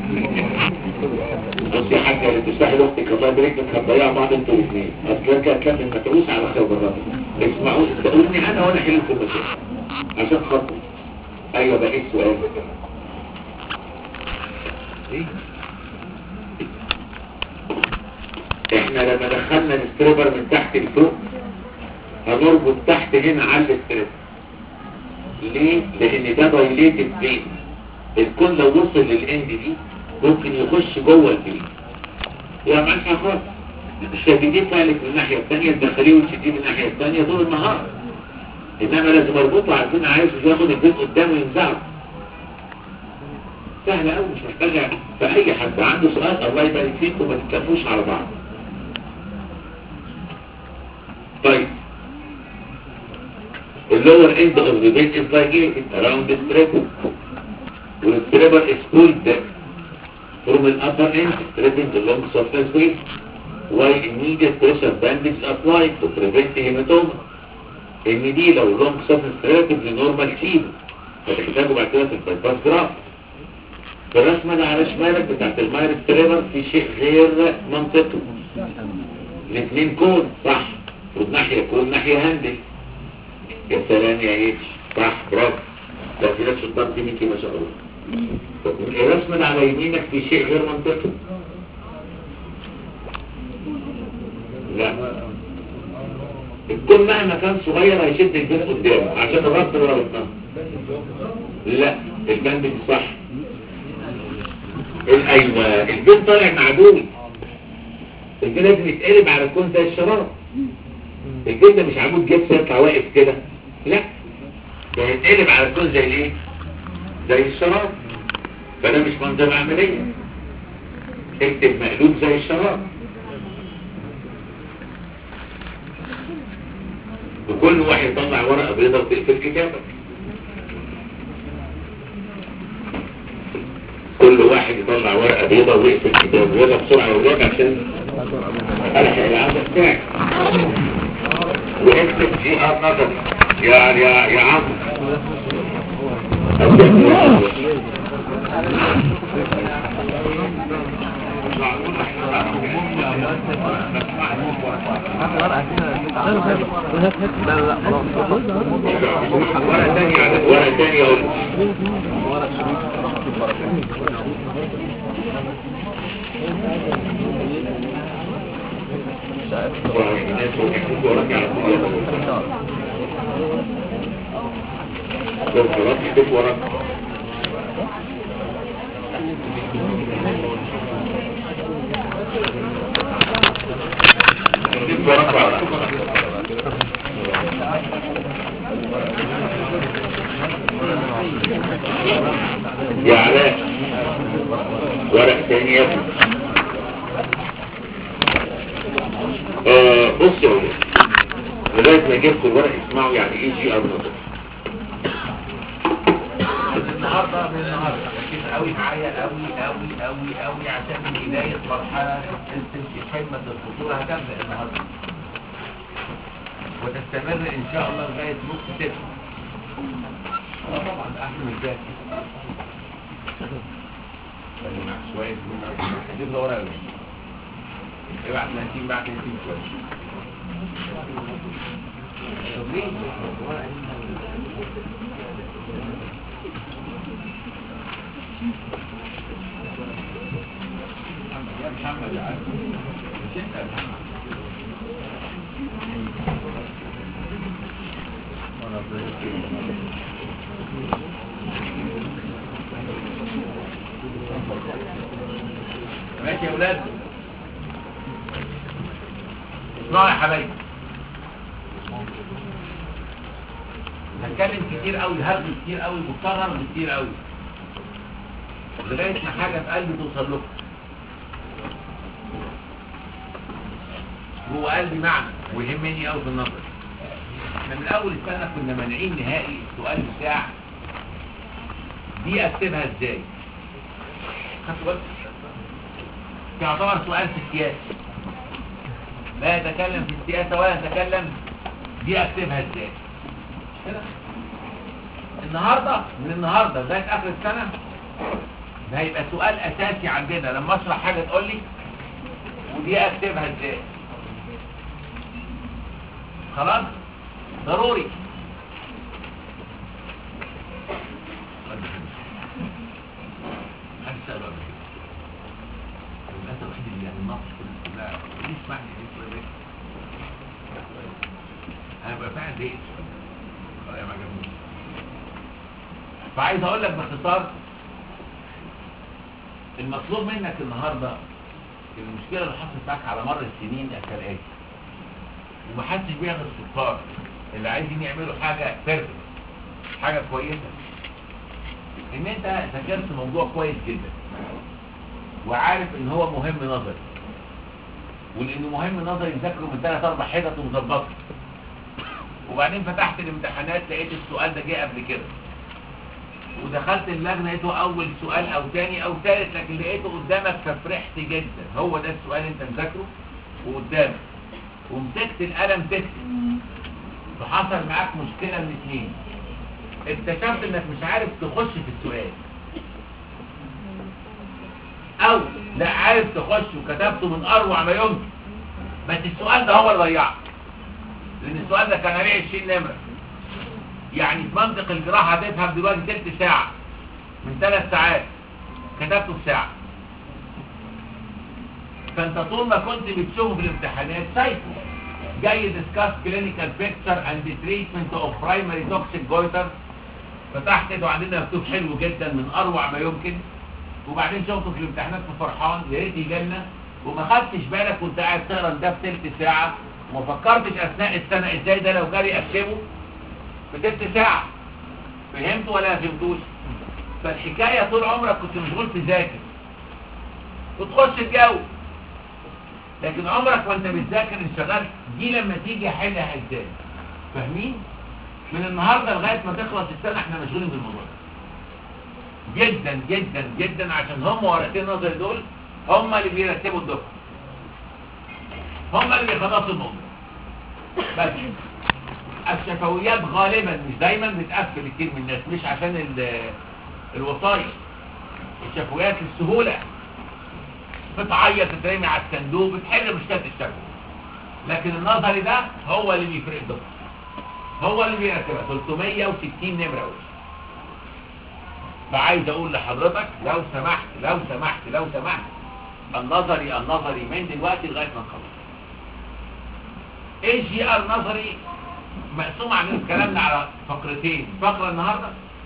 بص يا حاجة اللي تشرحي لاختك الله يبارك لك هتضيعوا بعض انتوا الاثنين اصل كده كان المتعوس على خير الرب اسمعوا تقولني انا وانا احل لكم المشاكل عشان خاطر ايوه بقى ايه السؤال احنا لما دخلنا الستريبر من تحت لفوق هنربط تحت هنا على الستريبر ليه؟ لان ده دايليتد فين الكون لو وصل للاند دي ممكن يخش جوه البيت يا معاك خالص الشديدين فعلك من الناحية الثانية الداخلية والشديد من الناحية الثانية طول النهار انما لازم اربطه عارفين عايز ياخد البيت قدامه ينزعه سهلة قوي مش محتاجة فأي حد عنده سؤال الله يبارك فيكم ما تتكلموش على بعض طيب اللور end of the bed is ligated around the strip والستريبر is pulled from the upper end stripping the long surface waist while immediate pressure bandage is applied to prevent hematoma ان دي لو long surface relatively normal شيل هتحتاجه بعد كده في البايباس جراف في الرسمة ده على شمالك بتاعت الماير ستريبر في شيء غير منطقي الاثنين كون صح والناحية كون ناحية هندل يا سلام يا ايش صح برافو ده في ناس شطار في ميكي ما شاء الله طب الرسمة ده على يمينك في شيء غير منطقي لا الكون مهما كان صغير هيشد البيت قدامه عشان الربط اللي ربطناه لا البند دي صح ال- ايوه البيت طالع معدول البيت لازم يتقلب على الكون زي الشراب البيت ده مش عمود جبس يطلع واقف كده لا ده يتقلب على الكون زي الايه زي الشراب فده مش منظر عملية اكتب مقلوب زي الشراب وكل واحد يطلع ورقة بيضاء وتقفل كتابك كل واحد يطلع ورقة بيضاء ويقفل كتابه يلا بسرعة يا ولاد عشان الحق العادة بتاعك واكتب جي ار نظري يا يا يا عم ورقة تانية ورقة تانية اقول الناس ويحكوا وراك على طول يلا. لو خلاص يكتب وراك يكتب وراك وراك يا علاء ورق تاني يا ابني آه، بص يا ولاد لغايه ما جبت الورق اسمعوا يعني ايه جي ار نظر النهارده من النهارده ركز قوي معايا قوي قوي قوي قوي عشان بدايه مرحله تمشي حمه الخطوره هتبدا النهارده وتستمر ان شاء الله لغايه نص ستة اه طبعا ده احسن من ذلك خلي معاك شويه جيب له ورقه ابعت نسيم بعت نسيم شويه طب ليه؟ محمد يا عم مش انت يا محمد ماشي يا ولاد اسمعوا يا حبايبي هتكلم كتير قوي هرد كتير قوي مضطر كتير قوي لغايه ما حاجه في قلبي توصل لكم جوه قلبي معنى ويهمني قوي في النظر احنا من اول السنه كنا مانعين نهائي السؤال بتاع دي اكتبها ازاي خدتوا بالك يعتبر سؤال في السياسه لا يتكلم في السياسه ولا يتكلم دي اكتبها ازاي مش كده النهارده من النهارده لغايه اخر السنه ده هيبقى سؤال اساسي عندنا لما اشرح حاجه تقول لي ودي اكتبها ازاي خلاص ضروري محدش سأله قبل كده الناس الوحيد اللي يعني الناقش كل كلها ليه اسمعني ليه شويه ليه انا ببقى فعلا ضايقت شويه يا ما عجبنيش فعايز اقول لك باختصار المطلوب منك النهارده المشكله اللي حصلت معاك على مر السنين كالاتي ومحدش بيعمل السلطان اللي عايزين يعملوا حاجه بيرفكت حاجه كويسه ان انت ذاكرت موضوع كويس جدا وعارف ان هو مهم نظري ولانه مهم نظري تذاكره من ثلاث اربع حتت ومظبطه وبعدين فتحت الامتحانات لقيت السؤال ده جه قبل كده ودخلت اللجنه لقيته اول سؤال او تاني او تالت لكن لقيته قدامك ففرحت جدا هو ده السؤال انت مذاكره وقدامك ومسكت القلم تكتب فحصل معاك مشكله من اتنين اكتشفت انك مش عارف تخش في السؤال او لا عارف تخش وكتبته من اروع ما يمكن بس السؤال ده هو اللي ضيعك لان السؤال ده كان عليه 20 نمره يعني في منطق الجراحه هتفهم دلوقتي تلت ساعه من ثلاث ساعات كتبته في ساعه فانت طول ما كنت بتشوفه في الامتحانات شايفه جاي ديسكاس كلينيكال بيكتشر اند تريتمنت اوف برايمري توكسيك جويتر فتحت ايده عندنا مكتوب حلو جدا من اروع ما يمكن وبعدين شفته في الامتحانات في فرحان يا ريت يجيلنا وما خدتش بالك وانت قاعد تقرا ده في ثلث ساعه وما فكرتش اثناء السنه ازاي ده لو جالي اكتبه في ثلث ساعه فهمت ولا ما فهمتوش فالحكايه طول عمرك كنت مشغول تذاكر وتخش تجاوب لكن عمرك وانت بتذاكر انشغلت دي لما تيجي احلها ازاي فاهمين من النهارده لغايه ما تخلص السنه احنا مشغولين بالموضوع ده جدا جدا جدا عشان هم ورقتين نظري دول هم اللي بيرتبوا الدفعه هم اللي بيخلصوا الموضوع بس الشفويات غالبا مش دايما بتقفل كتير من الناس مش عشان ال- الوصايا الشفويات للسهوله بتعيط تترمي على الصندوق بتحل مشكله الشفوي لكن النظري ده هو اللي بيفرق الدفعه هو اللي بيرتبها 360 نمره وش فعايز اقول لحضرتك لو سمحت لو سمحت لو سمحت النظري النظري من دلوقتي لغايه ما نخلص ايه جي ار نظري مقسوم عن كلامنا على فقرتين فقره النهارده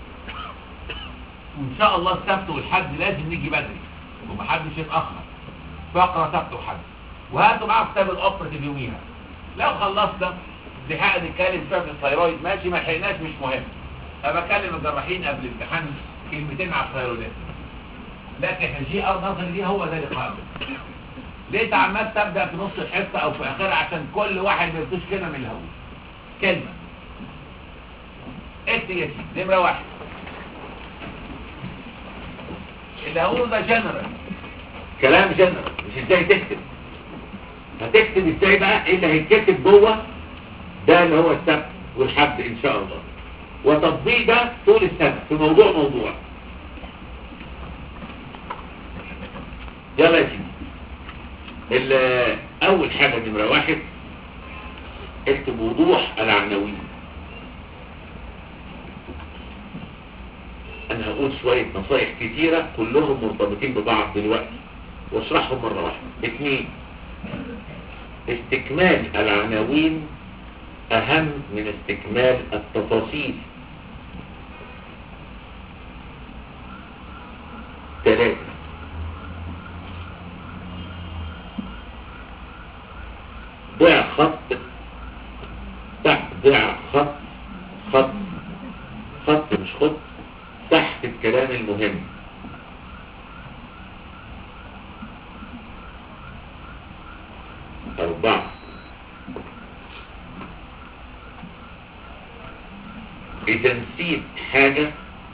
وان شاء الله السبت والحد لازم نيجي بدري ومحدش يتاخر فقره سبت وحد وهاتوا معاكم كتاب الاوبرتيف يوميها لو خلصنا لحق نتكلم شويه في الثيرويد ماشي ما لحقناش مش مهم انا بكلم الجراحين قبل الامتحان كلمتين على الثيرويدات لكن الجي ار نظري دي هو ده اللي قابل ليه عمال تبدا في نص الحصه او في اخرها عشان كل واحد ما يبتوش كلمه من الهوا كلمه اكتب يا سيدي نمره واحد اللي هقوله ده جنرال كلام جنرال مش ازاي تكتب هتكتب ازاي بقى ايه اللي هيتكتب جوه ده اللي هو السبت والحد ان شاء الله وتطبيق ده طول السنه في موضوع موضوع يلا يا سيدي ال- اول حاجه نمره واحد اكتب وضوح العناوين انا هقول شويه نصايح كتيره كلهم مرتبطين ببعض دلوقتي واشرحهم مرة واحدة اثنين استكمال العناوين اهم من استكمال التفاصيل ثلاثة ضع خط تحت ضع خط خط خط مش خط تحت الكلام المهم أربعة إذا نسيت حاجة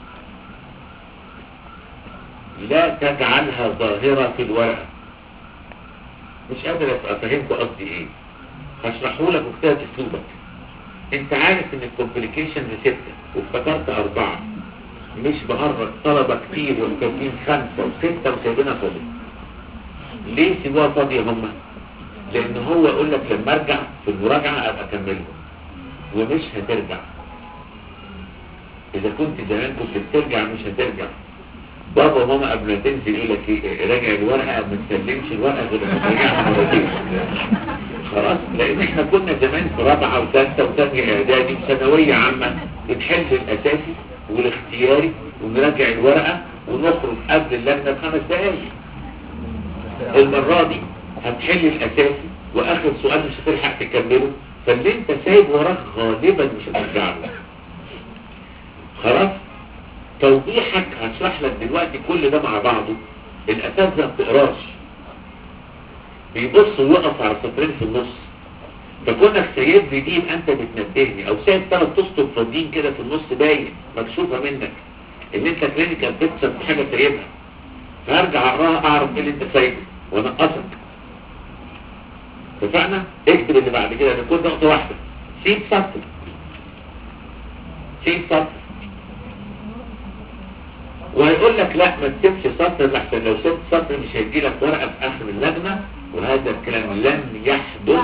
لا تجعلها ظاهرة في الورقة مش قادر أفهمكم قصدي إيه هشرحه لك وكتاب أسلوبك أنت عارف إن الكومبليكيشن ستة وافتكرت أربعة مش بهرج طلبة كتير وكاتبين خمسة وستة وسايبينها فاضية ليه سيبوها فاضية هما؟ لأن هو يقول لك لما أرجع في المراجعة أبقى أكملهم ومش هترجع إذا كنت زمان كنت بترجع مش هترجع بابا وماما قبل ما تنزل يقول لك ايه راجع الورقه ما تسلمش الورقه غير لما ترجعها مرتين خلاص لان احنا كنا زمان في رابعه وثالثه وثانيه اعدادي وثانويه عامه بنحل الاساسي والاختياري ونراجع الورقه ونخرج قبل اللجنه بخمس دقائق المره دي هتحل الاساسي واخر سؤال مش هتلحق تكمله فاللي انت سايب وراك غالبا مش هترجع له خلاص توضيحك هشرح لك دلوقتي كل ده مع بعضه الاساتذه ما بتقراش بيبص ويقف على سطرين في النص فكونك سايب لي دي يبقى انت بتنبهني او سايب ثلاث تسطر فاضيين كده في النص باين مكشوفه منك ان انت كلينيكال بيكتشر في حاجه سايبها فارجع اقراها اعرف ايه اللي انت سايبه وانقصك اتفقنا اكتب اللي بعد كده ده كل نقطه واحده سيب سطر سيب سطر وهيقول لك لا ما تسيبش سطر لحسن لو سبت سطر مش هيجي لك ورقه في اخر اللجنه وهذا الكلام لن يحدث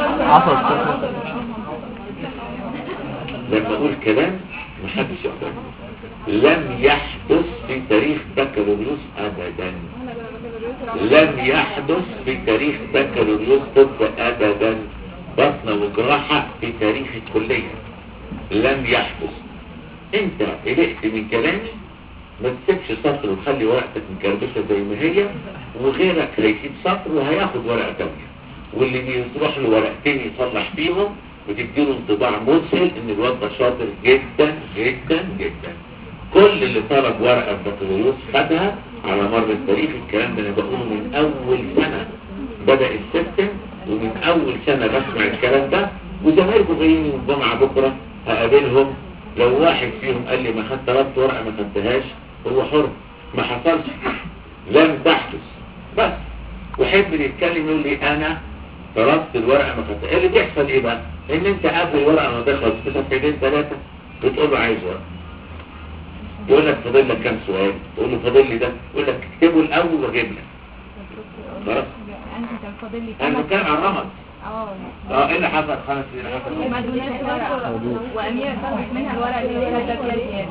لما اقول كلام محدش يقدر لم يحدث في تاريخ بكالوريوس ابدا لم يحدث في تاريخ بكالوريوس طب ابدا بطن وجراحه في تاريخ الكليه لم يحدث انت قلقت من كلامي ما تسيبش سطر وتخلي ورقتك مكربشه زي ما هي وغيرك هيسيب سطر وهياخد ورقه تانية واللي بيروح له ورقتين يصلح فيهم وتديله انطباع مسهل ان الواد ده شاطر جدا جدا جدا كل اللي طلب ورقه في بكالوريوس خدها على مر التاريخ الكلام ده انا بقوله من اول سنه بدا السيستم ومن اول سنه بسمع الكلام ده وزمايلكم جايين يوم الجمعه بكره هقابلهم لو واحد فيهم قال لي ما خدت طلبت ورقه ما خدتهاش هو حر ما حصلش لم تحدث بس وحب يتكلم يقول لي انا طلبت الورقه ما خدتهاش اللي بيحصل ايه بقى ان انت قبل الورقه ما تخلص في صفحتين ثلاثه بتقول له عايز ورقه يقول لك فاضل لك كام سؤال تقول له فاضل لي ده يقول لك اكتبه الاول واجيب لك خلاص انت كان فاضل لي انا خمس بتكلم عن رمض اه اه ايه اللي حصل خمس ايه اللي حصل ما دوناش ورقه واميره طلبت منها الورقه اللي هي كانت فيها زياده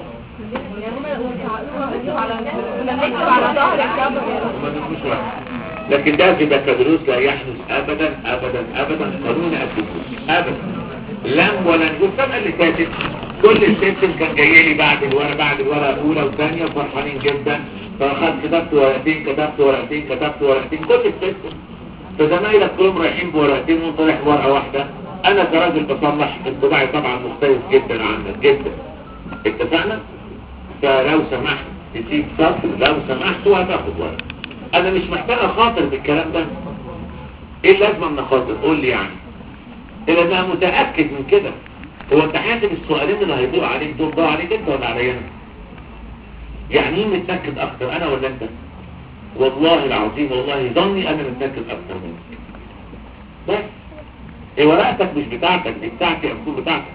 كنا بنكتب على ظهر الكتاب وما تدوش واحد لكن ده في بكالوريوس لا يحدث ابدا ابدا ابدا قانون الدخول ابدا لم ولا نقول السنه اللي فاتت كل السيستم كان جاي لي بعد الورقه بعد الورقه الاولى والثانيه فرحانين جدا فاخدت كتبت ورقتين كتبت ورقتين كتبت ورقتين كل السيستم فزمايلك كلهم رايحين بورقتين وانت رايح ورقه واحده انا كراجل بصلح انطباعي طبعا مختلف جدا عنك جدا اتفقنا فلو سمحت تسيب سطر لو سمحت وهتاخد ورقه انا مش محتاج اخاطر بالكلام ده ايه اللازمه من اخاطر قول لي يعني اذا انا متاكد من كده هو انت حاسب السؤالين اللي هيضيعوا عليك دول ضاعوا عليك انت ولا عليا انا يعني مين متاكد اكتر انا ولا انت والله العظيم والله ظني انا متاكد اكتر منك بس ايه ورقتك مش بتاعتك دي بتاعتي اكون بتاعتك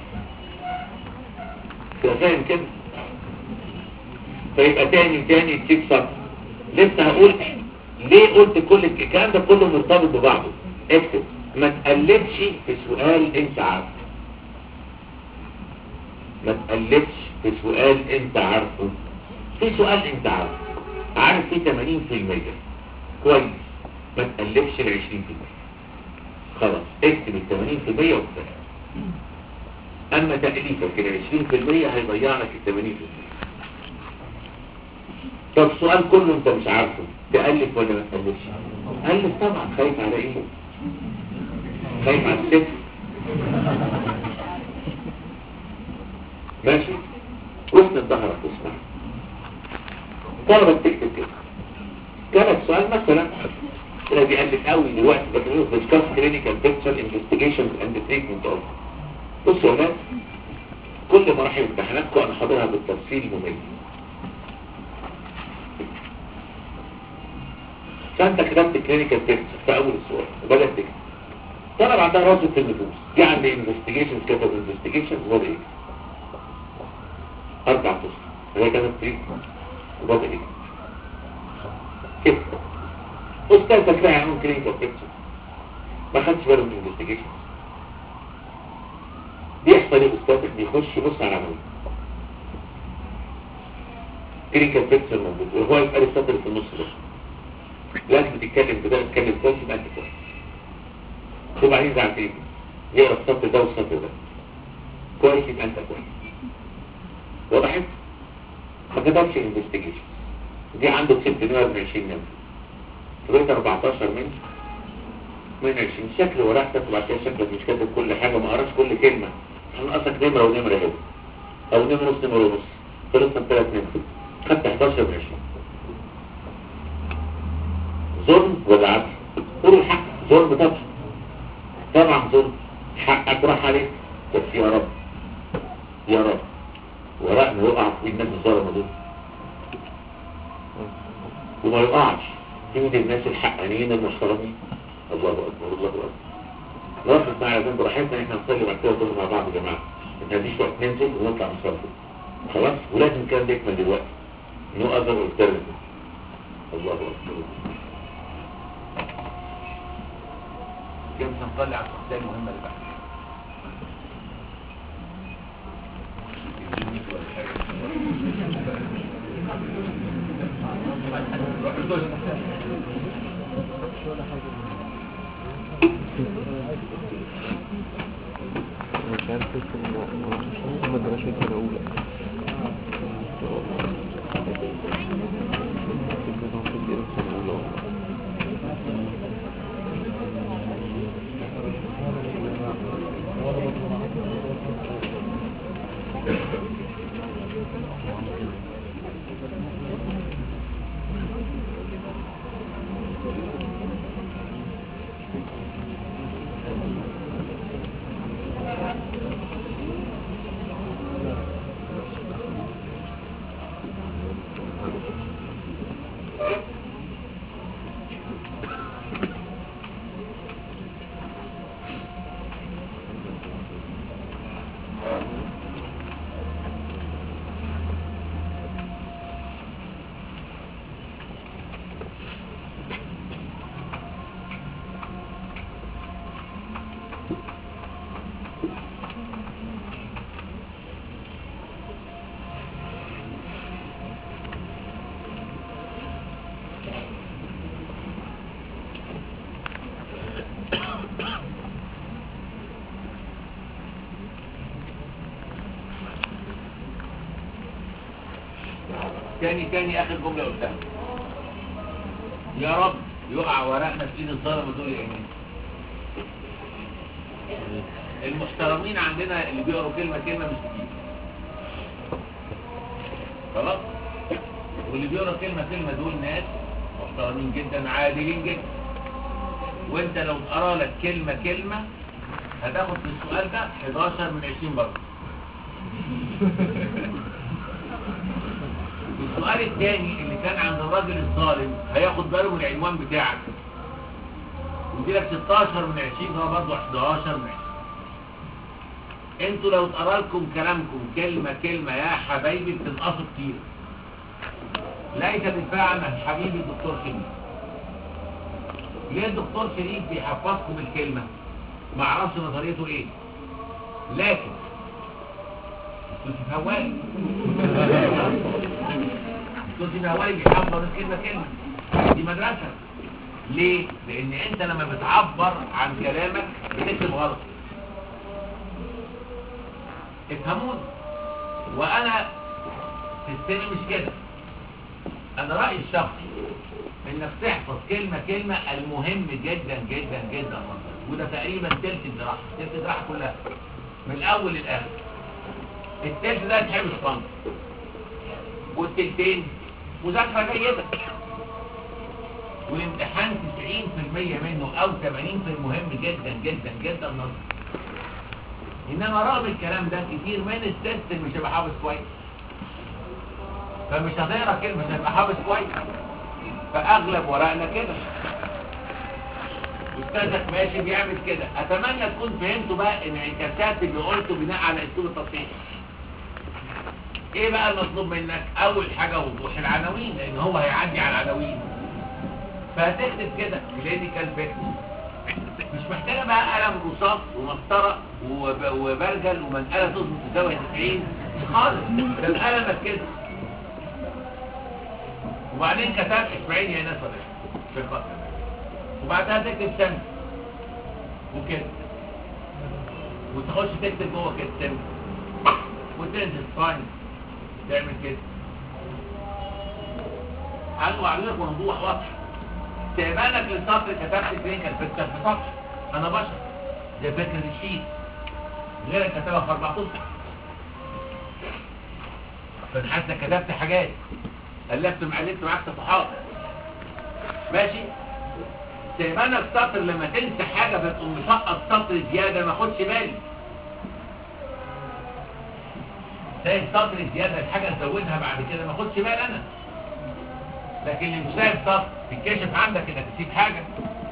تبقى فاهم كده فيبقى تاني تاني تسيب سطر لسه هقول ليه قلت كل الكلام ده كله مرتبط ببعضه اكتب ما تقلبش في سؤال انت عارفه ما تقلبش في سؤال انت عارفه في سؤال انت عارفه عارف فيه 80% كويس ما تقلبش ال 20% خلاص اكتب ال 80% وكفايه اما تأليفك ال 20% هيضيع لك ال 80% طب السؤال كله انت مش عارفه تألف ولا ما تألفش ألف طبعا خايف على ايه خايف على الست ماشي واسند ظهرك واسمع طلبة تكتب كده كان السؤال مثلا اللي بيقلب قوي دلوقتي بكالوريوس ديسكاس كلينيكال بيكتشر انفستيجيشن اند تريتمنت اوف بصوا يا ولاد كل مراحل امتحاناتكم انا حاضرها بالتفصيل ممل فانت كتبت كلينيكال بيكتشر في اول السؤال وبدات تكتب طلب عندها راسه في النفوس جه عند انفستيجيشن كتب انفستيجيشن وبدا ايه اربع فصول هو كتب تريتمنت وبدا ايه كده استاذ فاكرها عنهم كلينيكال بيكتشر ما خدش باله من الانفستيجيشن بيحصل ايه استاذ بيخش يبص على عمله كلينيكال بيكتشر موجود وهو يبقى السطر في النص ده لازم تتكلم كده تتكلم كويس يبقى انت كويس وبعدين زعل ايه يقرا السطر ده والسطر ده كويس يبقى انت كويس وضحت ما كتبش انفستيجيشن دي عنده 620 نمره فبقيت 14 من من 20 شكل ورقتك وبعد كده شكلك مش كاتب كل حاجه ما قراش كل كلمه هنقصك نمره ونمره اهي او نمره نص نمره ونص خلصنا بثلاث نمر خدت 11 من 20 ظلم ولا عدل قول الحق ظلم طبعا طبعا ظلم حقك راح عليك بس يا رب يا رب ورقنا يقع في الناس الظلمه دول وما يقعش في ايد الناس الحقانيين المحترمين الله اكبر الله اكبر نقف معايا جنب راحتنا احنا نصلي بعد كده كلنا مع بعض يا جماعه ما عنديش وقت ننزل ونطلع نصلي خلاص ولازم كان ده يكمل دلوقتي نو اذر alternative الله اكبر كده مش هنطلع على الشخصيه المهمه اللي بعد مش عارف اسم ما دراسة السنة الأولى تاني تاني اخر جمله قلتها يا رب يقع ورقنا في ايد الظلمه دول اليمين المحترمين عندنا اللي بيقروا كلمه كلمه مش كتير خلاص واللي بيقرا كلمه كلمه دول ناس محترمين جدا عادلين جدا وانت لو اتقرا لك كلمه كلمه هتاخد في السؤال ده 11 من 20 برضه السؤال الثاني اللي كان عند الراجل الظالم هياخد باله من العنوان بتاعك ودي لك 16 من 20 هو برضه 11 من 20 انتوا لو اتقرا لكم كلامكم كلمة كلمة يا حبايبي بتنقصوا كتير ليس دفاع عن حبيبي الدكتور شريف ليه الدكتور شريف بيحفظكم الكلمة ما اعرفش نظريته ايه لكن كنت هوالي كنت هوالي بيحفظ كلمة كلمة دي مدرسة ليه؟ لان انت لما بتعبر عن كلامك بتكتب غلط افهموني وانا في السن مش كده انا رايي الشخصي انك تحفظ كلمه كلمه المهم جدا جدا جدا والله. وده تقريبا تلت الجراحه تلت الجراحه كلها من الاول للاخر التلت ده تحفظ صمت والتلتين مذاكره جيده والامتحان 90% منه او 80% مهم جدا جدا جدا نظري انما رغم الكلام ده كتير من السيستم مش هيبقى حافظ كويس فمش هتقرا كلمه مش هيبقى حافظ كويس فاغلب ورقنا كده استاذك ماشي بيعمل كده اتمنى تكون فهمتوا بقى ان الكاسات اللي قلته بناء على اسلوب التصحيح ايه بقى المطلوب منك اول حاجه وضوح العناوين لان هو هيعدي على العناوين فهتكتب كده كلينيكال بيكتس مش محتاجه بقى قلم رصاص ومسطره وب- وبرجل ومنقله تظبط تساوي 90 خالص ده القلم ما تكتبش وبعدين كتبت اسماعيل يا ناس ولا إيه؟ في الخط وبعدها تكتب سم وكده وتخش تكتب جوه كده سم وتنزل فاين تعمل كده عنده عليك وضوح واضح استعمالك للسطر كتبت كلينيكال فكر في سطر انا بشر ده فكرة الشيت غير كتبها في 14 فانا حتى كتبت حاجات ألفت معلمت معاك صفحات ماشي استعمالك سطر لما تنسى حاجة بتقوم مسقط سطر زيادة ما خدش بالي تلاقي السطر زيادة الحاجة تزودها بعد كده ما خدش بالي انا لكن اللي مش شايف سطر تتكشف عندك انك تسيب حاجة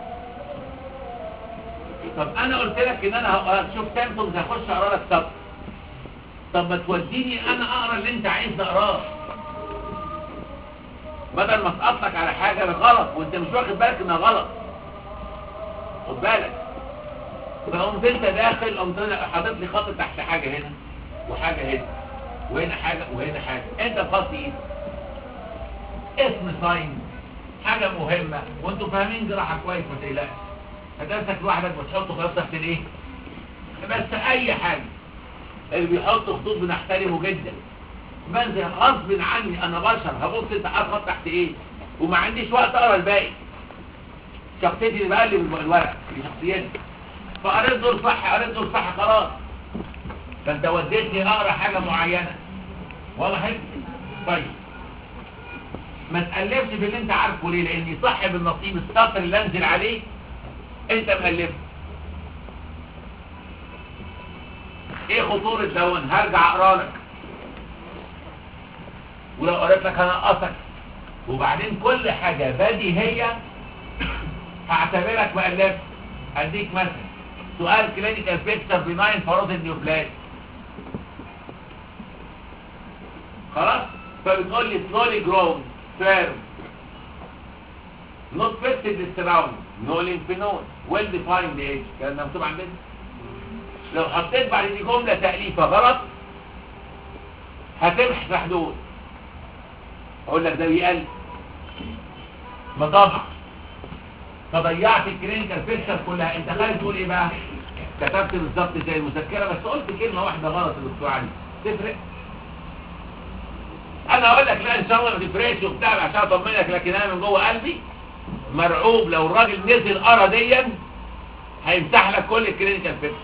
طب انا قلت لك ان انا هشوف سيمتومز هخش اقرا لك سطر طب ما توديني انا اقرا اللي انت عايز اقراه بدل ما اسقط لك على حاجه غلط وانت مش واخد بالك انها غلط خد بالك فقمت انت داخل قمت أنا حاطط لي خط تحت حاجه هنا وحاجه هنا وهنا حاجه وهنا حاجه انت بخط ايه اسم ساين حاجه مهمه وانتوا فاهمين جراحه كويس ما تقلقش هتمسك لوحدك وتحطه خلاص تحت الايه بس اي حاجه اللي بيحط خطوط بنحترمه جدا بنزل غصب عني انا بشر هبص انت حاطط تحت ايه وما عنديش وقت اقرا الباقي شخصيتي اللي بقلب الورق دي شخصيتي فقريت دول صح قريت دول صح خلاص فانت وديتني اقرا حاجه معينه واضح طيب ما تقلبش في اللي انت عارفه ليه لان صاحب النصيب السطر اللي انزل عليه انت مقلبه ايه خطورة دون هرجع اقرا لك ولو قريت لك هنقصك وبعدين كل حاجة بديهية هعتبرك مقلب اديك مثلا سؤال كلينيكال بيكتشر بناين فروز النيوبلاز خلاص فبتقول لي slowly grown firm not fixed the surround no lymph node well defined age كان ده مكتوب عندنا لو حطيت بعد دي جملة تأليفة غلط هتمحي في حدود اقول لك ده بيقل ما طبعا فضيعت الكلينيكال بيكتشر كلها انت خارج تقول ايه بقى كتبت بالظبط زي المذكره بس قلت كلمه واحده غلط يا دكتور علي تفرق انا اقول لك لا ان شاء الله ما تفرقش وبتاع عشان اطمنك لكن انا من جوه قلبي مرعوب لو الراجل نزل قرا ديا هيمسح لك كل الكلينيكال بيكتشر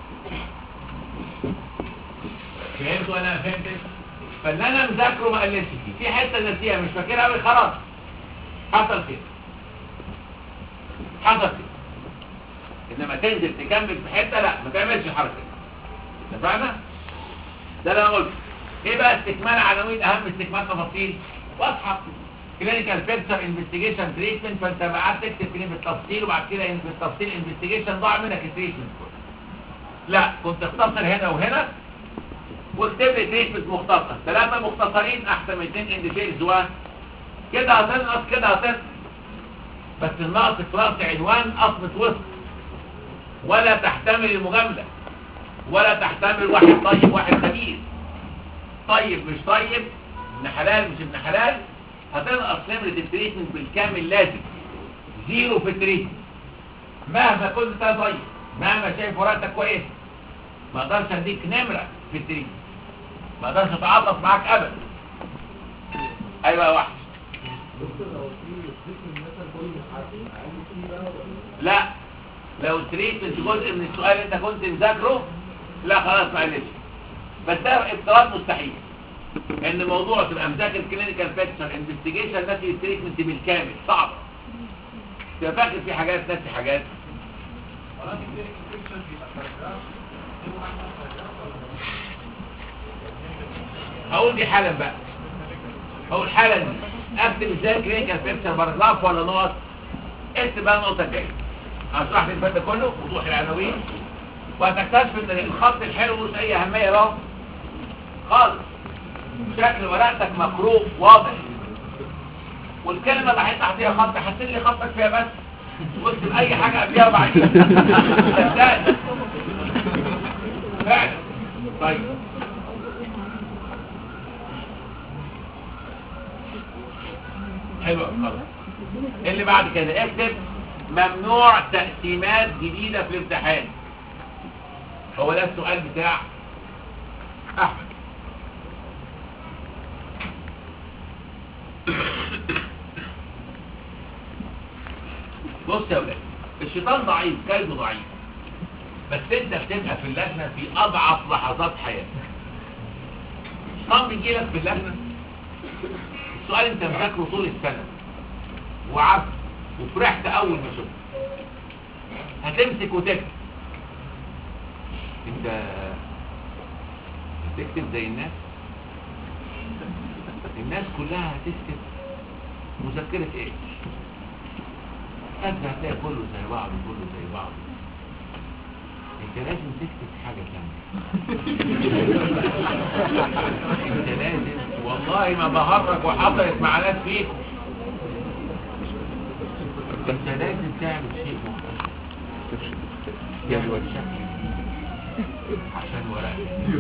فهمت ولا ما فهمتش فاللي انا مذاكره ما قلتش فيه في حته نسيها مش فاكرها قوي خلاص حصل كده حصل كده انما تنزل تكمل في حته لا ما تعملش الحركه دي اتفقنا ده اللي انا قلته ايه بقى استكمال عناوين اهم استكمال تفاصيل واضحه كلينيكال بيكتشر انفستيجيشن تريتمنت فانت بقى قعدت تكتب كلمه بالتفصيل وبعد كده في التفصيل انفستيجيشن ضاع منك التريتمنت لا كنت اختصر هنا وهنا واكتب لي تريتمنت مختصر ثلاثه مختصرين احسن من اثنين انديكيتورز و كده هتنقص كده هتنقص بس النقص في راس عنوان اصمت وسط ولا تحتمل المجامله ولا تحتمل واحد طيب واحد خبيث طيب مش طيب ابن حلال مش ابن حلال هتنقص نمرة التريتمنت بالكامل لازم زيرو في التريد مهما كنت انت ضيق مهما شايف ورقتك كويس ما اقدرش اديك نمره في التريد ما اقدرش اتعاطف معاك ابدا ايوه يا وحش لا لو تريتمنت جزء من السؤال اللي انت كنت مذاكره لا خلاص معلش بس ده افتراض مستحيل ان موضوع تبقى مذاكر كلينيكال بيكتشر انفستيجيشن ناسي التريتمنت بالكامل صعب تبقى فاكر في حاجات ناسي حاجات هقول دي حالا بقى هقول حالا دي اكتب ازاي كلينيكال بيكتشر باراجراف ولا نقط اكتب بقى النقطه الجايه هشرح لك الفن ده كله وضوح العناوين وهتكتشف ان الخط الحلو ملوش اي اهميه له خالص شكل ورقتك مقروء واضح والكلمه اللي هيطلع فيها خط حسن لي خطك فيها بس واكتب اي حاجه قبلها وبعدين صدقني فعلا طيب حلو أوي، خلاص اللي بعد كده اكتب ممنوع تقسيمات جديدة في الامتحان هو ده السؤال بتاع احمد بص يا ولاد الشيطان ضعيف كلب ضعيف بس انت بتبقى في اللجنة في اضعف لحظات حياتك الشيطان بيجي لك في اللجنة السؤال انت مذاكره طول السنة وعارف وفرحت اول ما شفته هتمسك وتكتب انت هتكتب زي الناس الناس كلها هتكتب مذكرة ايه انت هتلاقي كله زي بعض كله زي بعض انت لازم تكتب حاجة تانية انت لازم والله ما بهرج وحضرت مع ناس فيكم انت لازم تعمل شيء مختلف تعمل شكل جديد عشان ورقك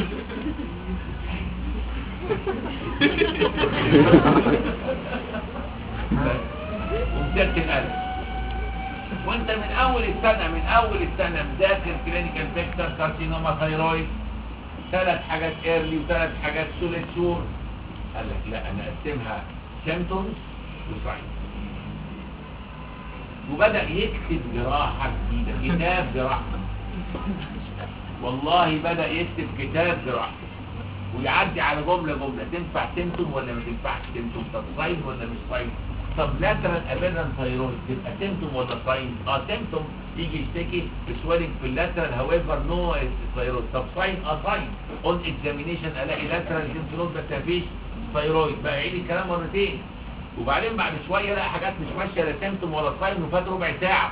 ومسكت القلب وانت من اول السنة من اول السنة مذاكر كلينيكال بيكتر كارسينوما ثايرويد ثلاث حاجات ايرلي وثلاث حاجات سوليد شور قال لك لا انا اقسمها سيمتومز وساينز وبدأ يكتب جراحة جديدة كتاب جراحة والله بدأ يكتب كتاب جراحة ويعدي على جملة جملة تنفع سيمتوم ولا ما تنفعش سيمتوم طب ساين ولا مش ساين طب لاترال ابيرنت ثايرويد تبقى سيمتوم ولا ساين اه سيمتوم يجي يشتكي بسويلنج في اللاترال هاويفر نو ثايرويد طب ساين اه ساين اون اكزامينيشن الاقي لاترال سيمتوم بس مفيش ثايرويد بقى يعيد الكلام مرتين وبعدين بعد شويه لقى حاجات مش ماشيه لا سيمتوم ولا ساين وفات ربع ساعه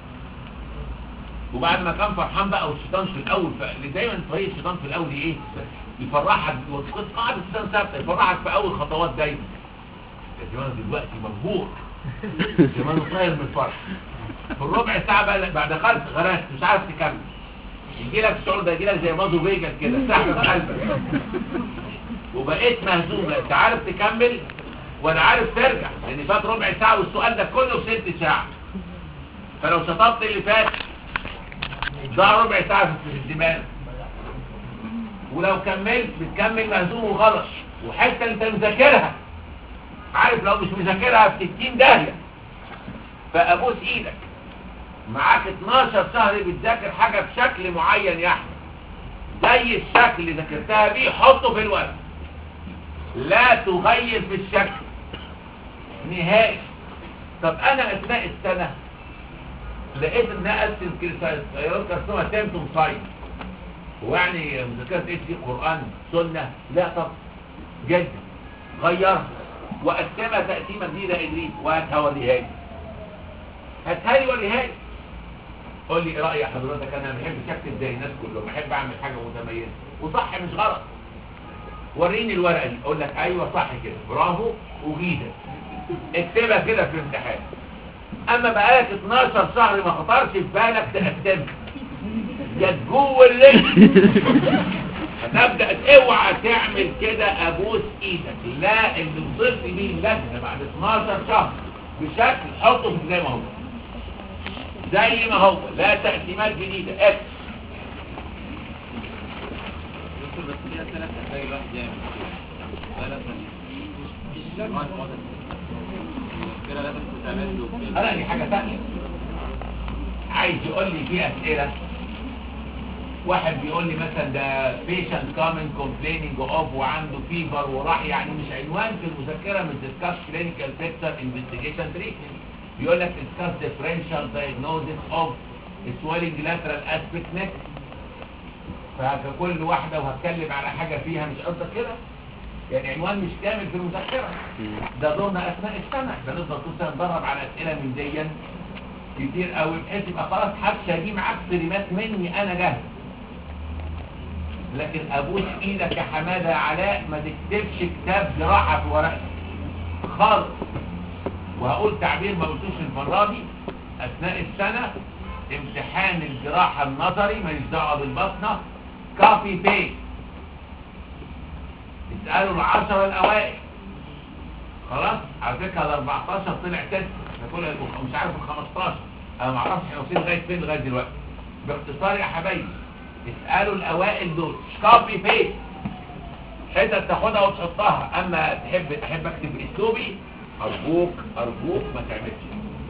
وبعد ما كان فرحان بقى والشيطان في الاول اللي دايما طريق الشيطان في الاول ايه يفرحك وتقص قاعده الشيطان ثابته يفرحك في اول خطوات دايما زمان دلوقتي مبهور زمان طاير من الفرح في الربع ساعه بقى بعد دخلت غرقت مش عارف تكمل يجي لك الشعور ده يجي لك زي مازو فيجا كده سحب في قلبك وبقيت مهزوم لا انت عارف تكمل ولا عارف ترجع لان فات ربع ساعه والسؤال ده كله في ست ساعه فلو شطبت اللي فات ضاع ربع ساعه في الدماغ ولو كملت بتكمل مهزوم وغلط وحتى انت مذاكرها عارف لو مش مذاكرها في 60 داهيه فابوس ايدك معاك 12 شهر بتذاكر حاجه بشكل معين يا احمد زي الشكل اللي ذاكرتها بيه حطه في الورق لا تغير في الشكل نهائي طب انا اثناء السنه لقيت ان اقسم كيلو كارسوما سيمتوم ساين هو يعني مذاكره ايه في قران سنه لا طب جدا غيرها واقسمها تقسيمه جديده ادريس وهاتها وريها لي هاتها لي وريها لي قول لي ايه راي حضرتك انا ما بحبش اكتب زي الناس كلهم بحب اعمل حاجه متميزه وصح مش غلط وريني الورقه دي اقول لك ايوه صح كده برافو وجيده اكتبها كده في الامتحان اما بقالك 12 شهر ما خطرش في بالك تقسمها يا جوه الليل هتبدا اوعى تعمل كده ابوس ايدك لا اللي وصلت بيه اللجنه بعد 12 شهر بشكل حطه زي ما هو زي ما هو لا تقسيمات جديدة اكس دكتور بس دي اسئله تحتاج الواحد يعمل لا لا كده لازم تتعمل له انا دي حاجة ثانية عايز يقول لي في اسئلة واحد بيقول لي مثلا ده patient coming complaining of وعنده فيفر وراح يعني مش عنوان في المذكرة مش discuss clinical picture investigation treatment بيقول لك discuss differential diagnosis of swelling lateral aspect neck فكل واحدة وهتكلم على حاجة فيها مش قصدك كده يعني عنوان مش كامل في المذكرة ده دورنا اثناء السنة احنا نفضل طول السنة ندرب على اسئلة من ديا كتير قوي بحيث يبقى خلاص حتى دي معاك كلمات مني انا جاهز لكن ابوس ايدك يا حماده يا علاء ما تكتبش كتاب جراحه في ورقتك خالص وهقول تعبير ما قلتوش المره دي اثناء السنه امتحان الجراحه النظري ماليش دعوه بالبطنه كوبي بيست اسالوا العشره الاوائل خلاص على فكره ال 14 طلع تست كل مش عارف ال 15 انا ما اعرفش احنا واصلين لغايه فين لغايه دلوقتي باختصار يا حبايبي اسالوا الاوائل دول كوبي بيست حتت تاخدها وتحطها اما تحب تحب اكتب باسلوبي ارجوك ارجوك ما تعملش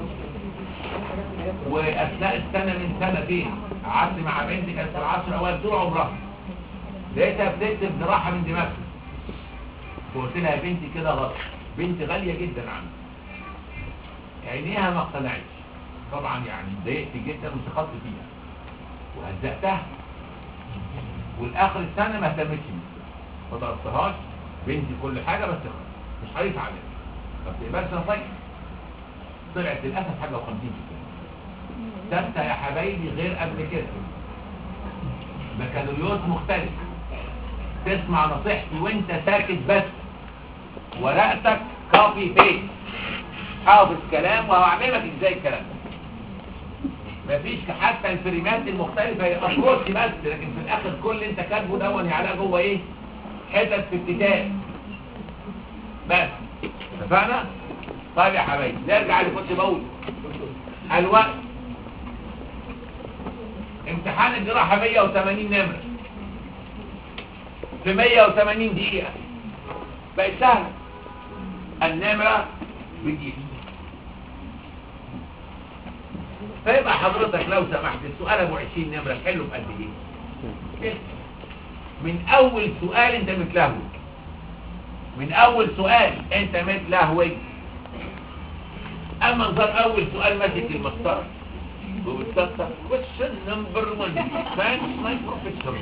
واثناء السنه من سنتين قعدت مع بنتي كانت في العشر اوائل طول عمرها لقيتها بتكتب جراحه من دماغها فقلت لها يا بنتي كده غلط بنت غاليه جدا عندي عينيها ما اقتنعتش طبعا يعني اتضايقت جدا وسخطت فيها وهزقتها والاخر السنه ما اهتمتش بيها ما تقصهاش بنتي كل حاجه بس مش حريص عليها ما بتقبلش نصيحه طلعت للاسف حاجه و50 ثابته يا حبايبي غير قبل كده بكالوريوس مختلف تسمع نصيحتي وانت ساكت بس ورقتك كوبي بيست حافظ كلام وهعلمك ازاي الكلام ده مفيش حتى الفريمات المختلفة هي ابروتش بس لكن في الاخر كل اللي انت كاتبه دون يعلق جوه ايه حتت في الكتاب بس اتفقنا طيب يا حبايبي نرجع اللي كنت بقول الوقت امتحان الجراحة 180 نمرة في 180 دقيقة بقت سهلة النمرة بدقيقة فيبقى حضرتك لو سمحت السؤال ابو 20 نمرة حلو بقد ايه من اول سؤال انت متلهوي من اول سؤال انت متلهوي اما نظر اول سؤال ماسك المسطره وبتكتب question number one thanks my professor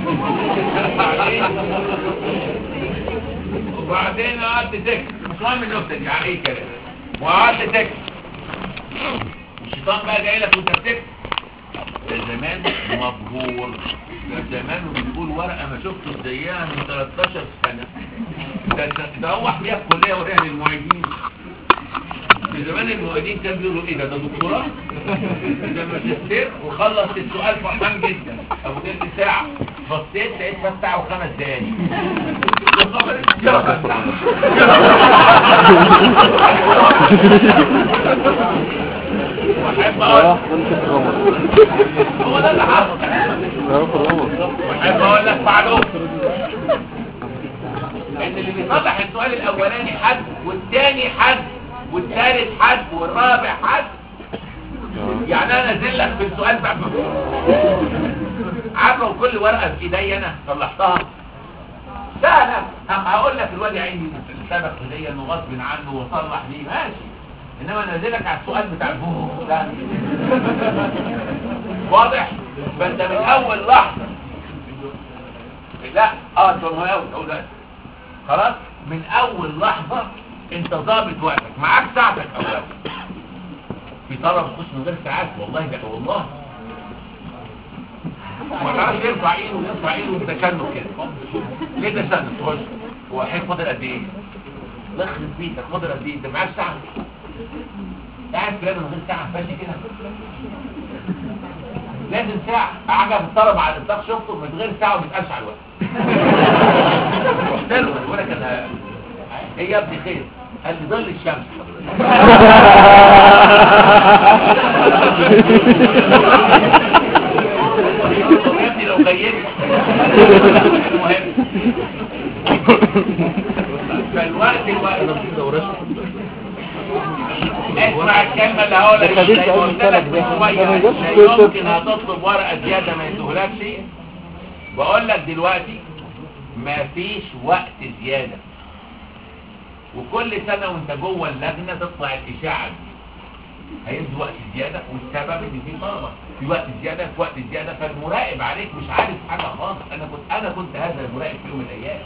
وبعدين قعدت تكتب مش مهم النكته دي يعني ايه كلام وقعدت تكتب الشيطان بقى جاي لك وانت بتكتب ده زمان مبهور ده زمان بيقول ورقه ما شفته زيها من 13 سنه ده ده هو بيها الكليه وريها للمعيدين في زمان المعيدين كانوا بيقولوا ايه ده ده دكتوراه ده ماجستير وخلص السؤال فرحان جدا ابو تلت ساعه بصيت لقيت فات ساعه وخمس دقايق واحب اقول هو ده اللي حصل واحب اقول لك معلومه ان اللي بيصلح السؤال الاولاني حد والثاني حد والثالث حد والرابع حد يعني انا نازل لك في السؤال بقى عارفه كل ورقه في ايدي انا صلحتها سهله هم هقول لك الواد عندي سبق ايديا انه غصب عنه وصلح ليه ماشي انما نازلك على السؤال بتاع الفوق لا واضح فانت من اول لحظه لا اه انت مهم قوي اقول ده خلاص من اول لحظه انت ظابط وقتك معاك ساعتك اولا في طلب خش من غير ساعات والله ده والله ما تعرفش يرفع ايده ويرفع ايده وتشنج كده ليه تشنج تخش هو الحين فاضل قد ايه لخص بيتك فاضل قد ايه انت معاك ساعه قاعد كده من غير ساعه فاشي كده لازم ساعة عجب الطلب على الإطلاق شفته من غير ساعة وما بيتقالش على الوقت حلو بقول لك انا ايه يا ابني خير قال لي ظل الشمس يا ابني لو غيرت المهم فالوقت الوقت اسمع الكلمة اللي هقولها ده خديت زي ما أول قلت لك مثالك من ده. شوية ده ما يجوش لا كل طب. يمكن هتطلب ورقة زيادة ما يدوهلكش بقول لك دلوقتي مفيش وقت زيادة وكل سنة وانت جوه اللجنة تطلع الإشاعة دي هينزل وقت زيادة والسبب ان في طلبة في وقت زيادة في وقت زيادة فالمراقب عليك مش عارف حاجة خالص انا كنت انا كنت هذا المراقب في يوم من الايام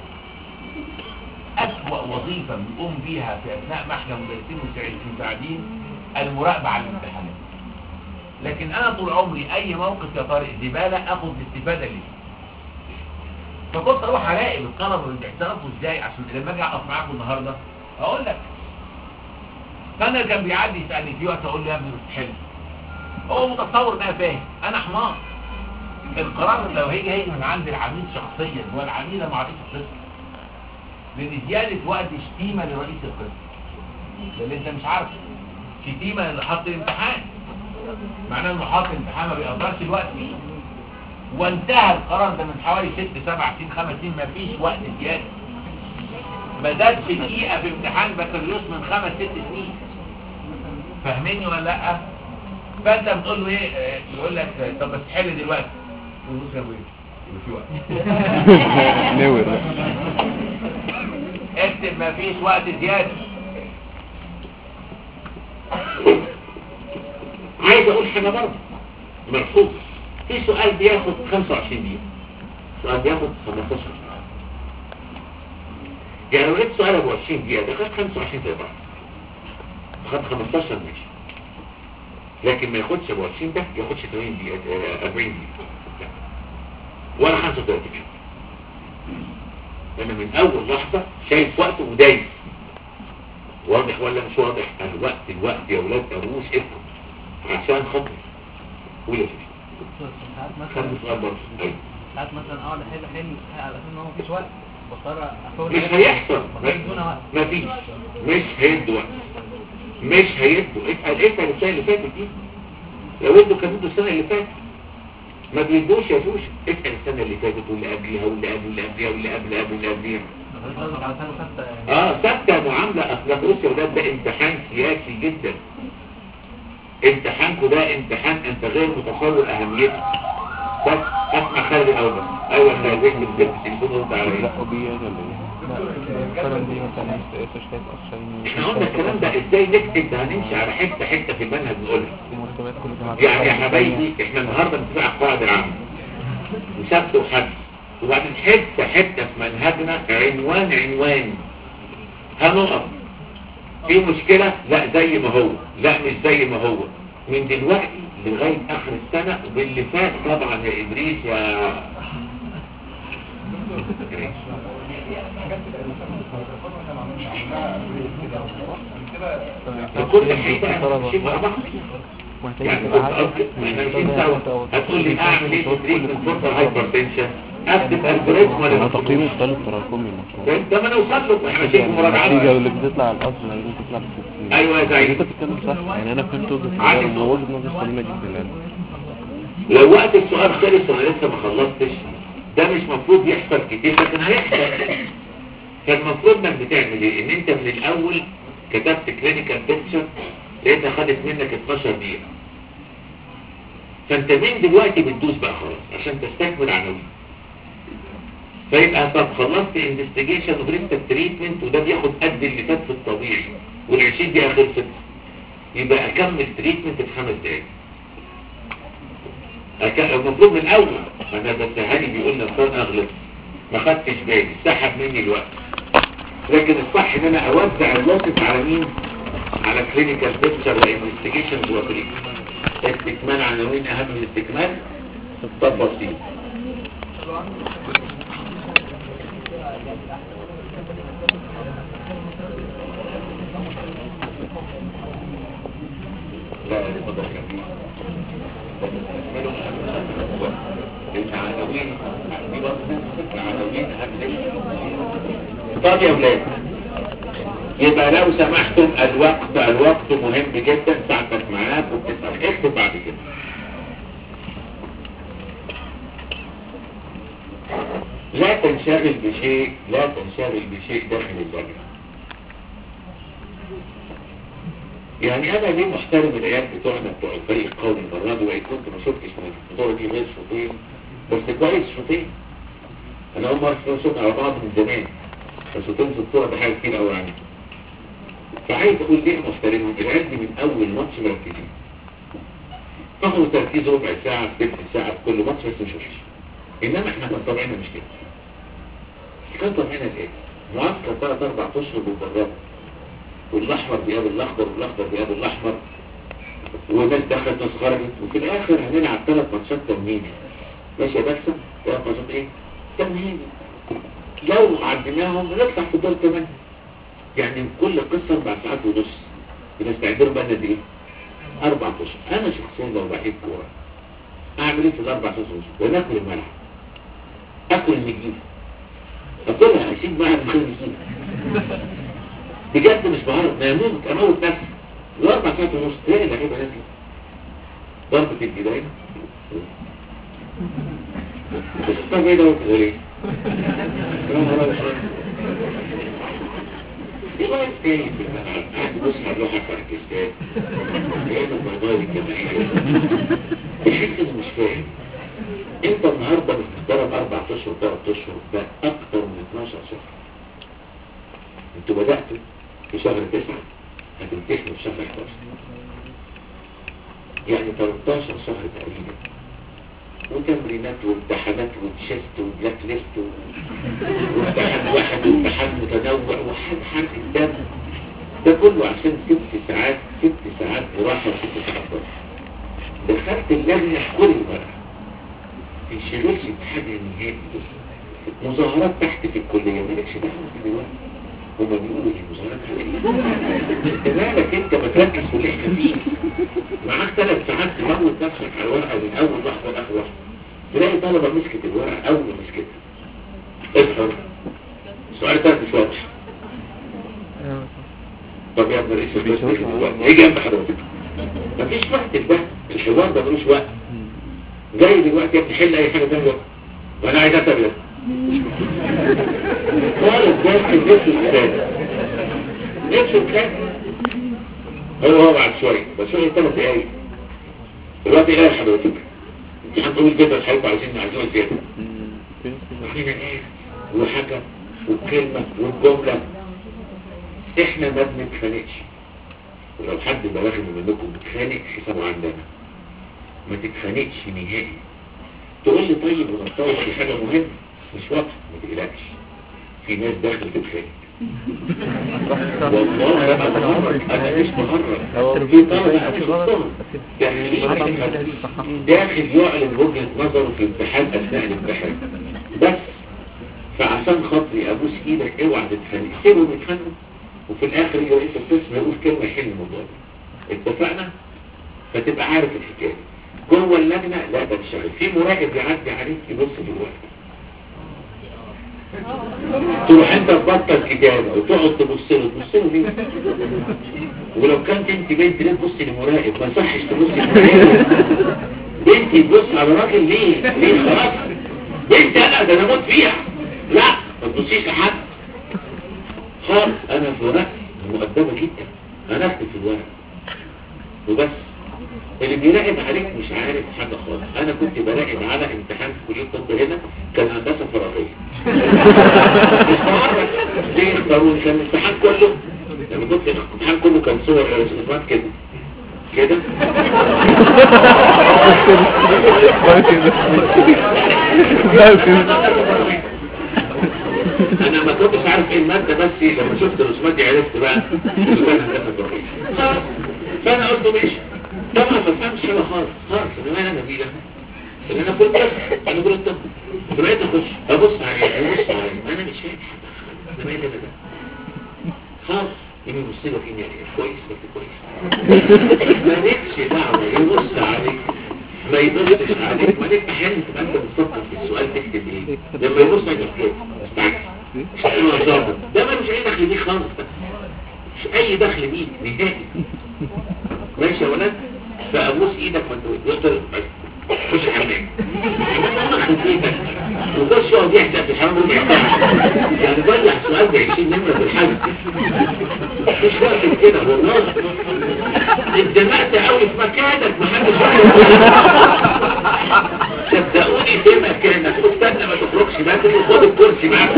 أسوأ وظيفة بنقوم بيها في أثناء ما احنا مدرسين ومساعد- مساعدين المراقبة على الامتحانات لكن أنا طول عمري أي موقف يا طارق زبالة أخذ الاستفادة ليه فكنت أروح أراقب الطلبة بيتصرفوا إزاي عشان لما أجي أقف معاكم النهاردة أقول لك فأنا كان بيعدي يسألني في وقت أقول له يا ابني مش حلو هو متصور إن أنا فاهم أنا حمار القرار لو هيجي هيجي من عند العميد شخصيا هو العميد مع رئيس القسم لان زيادة وقت شتيمة لرئيس القسم ده اللي انت مش عارفه شتيمة اللي حط الامتحان معناه انه حاط الامتحان ما بيقدرش الوقت فيه وانتهى القرار ده من حوالي ست سبع سنين خمس سنين ما فيش وقت زيادة ما زادش دقيقة في امتحان بكالوريوس من خمس ست سنين فاهميني ولا لا فانت بتقول له ايه آه، يقول لك آه، طب بس حل دلوقتي تقول له بص يا ابو ايه يبقى في وقت نور بقى. اكتب ما فيش وقت زيادة عايز اقول حاجة برضه مرفوض في سؤال بياخد 25 دقيقة سؤال بياخد 15 دقيقة يعني لو لقيت سؤال ابو 20 دقيقة ده خد 25 زي بعض خد 15 ماشي لكن ما ياخدش ابو 20 ده ياخدش 80 دقيقة آه، 40 دقيقة لا. ولا 35 دقيقة انا من اول لحظة شايف وقته ودايس واضح ولا مش واضح الوقت الوقت يا ولاد ابوس ابكم عشان خاطر قول يا سيدي ساعات خد مثلا سؤال برضه ايوه ساعات مثلا اقعد احل حل على اساس ان هو مفيش وقت بضطر افوت مش حاجات هيحصل بضطر بدون وقت مفيش مش هيدوا وقت مش هيدوا اسأل اسأل السنة اللي فاتت دي لو ادوا كانوا ادوا السنة اللي فاتت ما بيدوش يا سوش اسأل السنة اللي فاتت واللي قبلها واللي قبل اللي قبلها واللي قبل قبل اللي قبلها قصدك على سنه ثابته يعني اه ثابته معامله اصل بص يا ولاد ده امتحان سياسي جدا امتحانكم ده امتحان انت غير متصور اهميته بس اسمع خالد الاول بس ايوه خالد اكتب في التليفون ورد عليا لا بيا ولا ايه؟ لا الكلام دي مثلا استشفاء عشان احنا قلنا الكلام ده ازاي نكتب ده هنمشي على حته حته في المنهج نقولها مرتبات كل جماعة يعني يا حبايبي احنا النهارده بنتبع القواعد العامه وسبت وحد وبعدين حته حته في منهجنا عنوان عنوان هنقف في مشكله لا زي ما هو لا مش زي ما هو من دلوقتي لغايه اخر السنه واللي فات طبعا يا ادريس يا كل حته هنمشي مع بعض وهتلاقي يعني تبقى كنت عارف قصدي احنا ماشيين سوا هتقول لي اعمل ايه تدريب من فرصه هايبرتنشن اكتب الجوريزم ولا هو مكتوب؟ تقييم مختلف تراكمي المشروع ده ما نوصل له احنا ماشيين في النتيجة مراجعات اللي بتطلع على الأصل اللي بتطلع بالست ايوه يا انت زعيم بتتكلم صح يعني انا فهمت وجهة عادي نظر صح. ووجهة نظر سليمة جدا يعني لو وقت السؤال خلص وانا لسه ما خلصتش ده مش مفروض يحصل كتير لكن هيحصل فالمفروض انك بتعمل ايه ان انت من الاول كتبت كلينيكال بيكتشر لقيتها خدت منك 12 دقيقه فانت من دلوقتي بتدوس بقى خلاص عشان تستكمل عناوين فيبقى طب خلصت انفستيجيشن وبريست تريتمنت وده بياخد قد اللي فات في الطبيعي وال20 دقيقه خلصت يبقى اكمل تريتمنت في خمس دقايق أك- المفروض من الاول انا بس هاني بيقول لي اصل انا اغلط ما خدتش بالي سحب مني الوقت لكن الصح ان انا اوزع الوقت على مين على كلينيكال بيكتشر وانفستيجيشنز وتريتمنت استكمال عناوين اهم من الاستكمال طب بسيط لا اتفضل يا كبير استكملوا العناوين دي برضه العناوين اهم من طب يا ولاد يبقى لو سمحتم الوقت الوقت مهم جدا ساعتك معاك وبتسأل اكتب بعد كده لا تنشغل بشيء لا تنشغل بشيء داخل اللجنة يعني انا ليه محترم العيال بتوعنا بتوع الفريق القومي المره دي وان كنت ما شفتش من البطوله دي غير شوطين بس كويس شوطين انا اول مره اشوف على بعض من زمان بس شوطين في البطوله ده حاجه كتير قوي يعني فعايز اقول ليه محترمهم العيال دي من اول ماتش مركزين تاخدوا تركيز ربع ساعه ثلث ساعه في كل ماتش بس مش وحش انما احنا كان طبعنا مش كده كان طبعنا ايه معسكر ثلاث اربع اشهر بنجربه والاحمر بيقابل الاخضر والاخضر بيقابل الاحمر وناس دخلت ناس خرجت وفي الاخر هنلعب ثلاث ماتشات تمهيدي ماشي يا بكسب ثلاث ماتشات ايه تمهيدي لو عديناهم نطلع في الدور كمان يعني كل قصه اربع ساعات ونص بنستعدلوا بقى قد ايه اربع اشهر انا شخصيا لو بحب كوره اعمل ايه في الاربع اشهر ونص وناكل الملعب اكل النجيب اكلها اشيل معاها من خير نجيب بجد مش بعرف ما يموت اموت نفسي الاربع ساعات ونص تاني لعيبه نازله ضربة البداية بس طب ايه دوت غير ايه؟ في واحد تاني في الملعب قاعد يبص على اللوحة بتاع الكستان جايب الموضوع الجماهيري تحس انه مش فاهم انت النهارده بتتدرب اربع اشهر ثلاث اشهر ده اكتر من 12 شهر انتوا بدأتوا في شهر تسعة هتمتحنوا في شهر 11 يعني 13 شهر تقريبا وتمرينات وامتحانات وتشيست وبلاك ليست و- وامتحان واحد وامتحان متنوع وحد حرق الدم ده كله عشان ست ساعات ست ساعات جراحة وست ساعات ضغط دخلت اللجنة كل مرة في شغلش اتحاد النهائي مظاهرات تحت في الكلية مالكش دعوة دلوقتي هما بيقولوا دي مظاهرات حقيقية انت مالك انت بتركز في اللي احنا فيه معاك ثلاث ساعات تموت نفسك على الورقة من اول لحظة لاخر لحظة تلاقي طلبة مسكت الورقة اول ما مسكتها افهم السؤال ده مش واضح طب يا ابن رئيس القسم يجي دلوقتي هيجي جنب حضرتك مفيش وقت ده الحوار ده ملوش وقت جاي دلوقتي يا ابني حل اي حاجه تانية وانا عايز اتابع خالص داخل نفسه الكتاب نفسه الكتاب هو هو بعد شويه بس شويه ثلاث دقايق دلوقتي ايه يا حضرتك انت هتقول كده الحقيقة عايزين عايزين زياده وحين ايه وحاجه وكلمه والجمله احنا ما بنتخانقش ولو حد بلغني منكم بتخانق حسابه عندنا ما تتخانقش نهائي تقول لي طيب ونطور في حاجة مهمة مش واضحة ما تقلقش في ناس داخل تتخانق والله انا بهرج انا مش بهرج في طلبة انا شفتهم داخلين داخل يعلن وجهة نظره في امتحان اثناء الامتحان بس فعشان خاطري ابوس ايدك اوعى تتخانق سيبهم يتخانقوا وفي الاخر يجي رئيس القسم يقول كلمة يحل الموضوع ده اتفقنا فتبقى عارف الحكاية جوه اللجنة لا ده مش عارف في مراقب يعدي عليك يبص في الورقة تروح انت تبطل كتابة وتقعد تبص له تبص له ليه ولو كانت انت بنت ليه تبص لمراقب ما صحش تبص لمراقب بنت تبص على راجل ليه ليه خلاص بنت انا ده انا اموت فيها لا ما تبصيش لحد خالص انا في ورقتي مؤدبة جدا انا اكتب في الورق وبس اللي بيراقب عليك مش عارف حاجة خالص انا كنت براقب على امتحان في كلية الطب هنا كان هندسة فراغية مش بعرف ليه اختاروني كان الامتحان كله لما كنت الامتحان كله كان صور رسومات كده كده انا ما كنتش عارف ايه المادة بس لما شفت الرسومات دي عرفت بقى انه كان هندسة فراغية خلاص. فانا قلت ماشي طبعا ما فهمش انا خالص خالص انا انا بيه ده اللي انا قلت بس انا قلت طب فبقيت اخش ابص عليه ابص عليه انا مش فاهم حاجه انا مالي انا ده خالص يجي يبص لك اني كويس بس كويس مالكش دعوه يبص عليك ما يبصش عليك ما ليك احيانا تبقى انت بتفكر في السؤال تكتب ايه لما يبص عليك كده استعجل انا ظابط ده ملوش اي دخل بيه خالص ده مش اي دخل بيك نهائي ماشي يا ولد فابوس ايدك ما تقدر مش حمام انما خفيفك وخش يقعد يحزق في الحمام ربع ساعه يعني ضيع سؤال ب 20 نمره في الحل مش وقت كده والله اتزنقت قوي في مكانك محدش صدقوني في مكانك واستنى ما تخرجش بدري وخد الكرسي معاك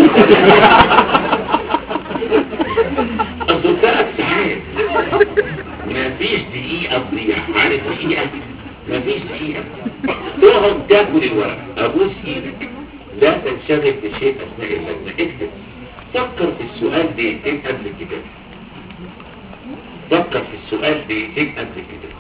اصل ثلاث ساعات مفيش دقيقة تضيع عارف دقيقة مفيش دقيقة تقعد تاكل الورق ابوس ايدك لا تنشغل بشيء اثناء اللجنة اكتب فكر في السؤال دقيقتين قبل الكتاب فكر في السؤال دقيقتين قبل الكتاب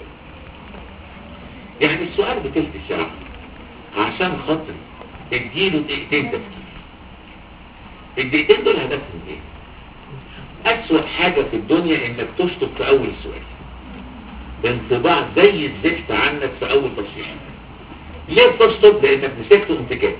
يعني السؤال بتلت ساعة عشان خاطر اديله دقيقتين تفكير الدقيقتين دول هدفهم ايه أسوأ حاجة في الدنيا إنك تشطب في أول سؤال بانطباع زي الزفت عنك في أول تصحيح ليه تشطب؟ لأنك مسكت انتجاب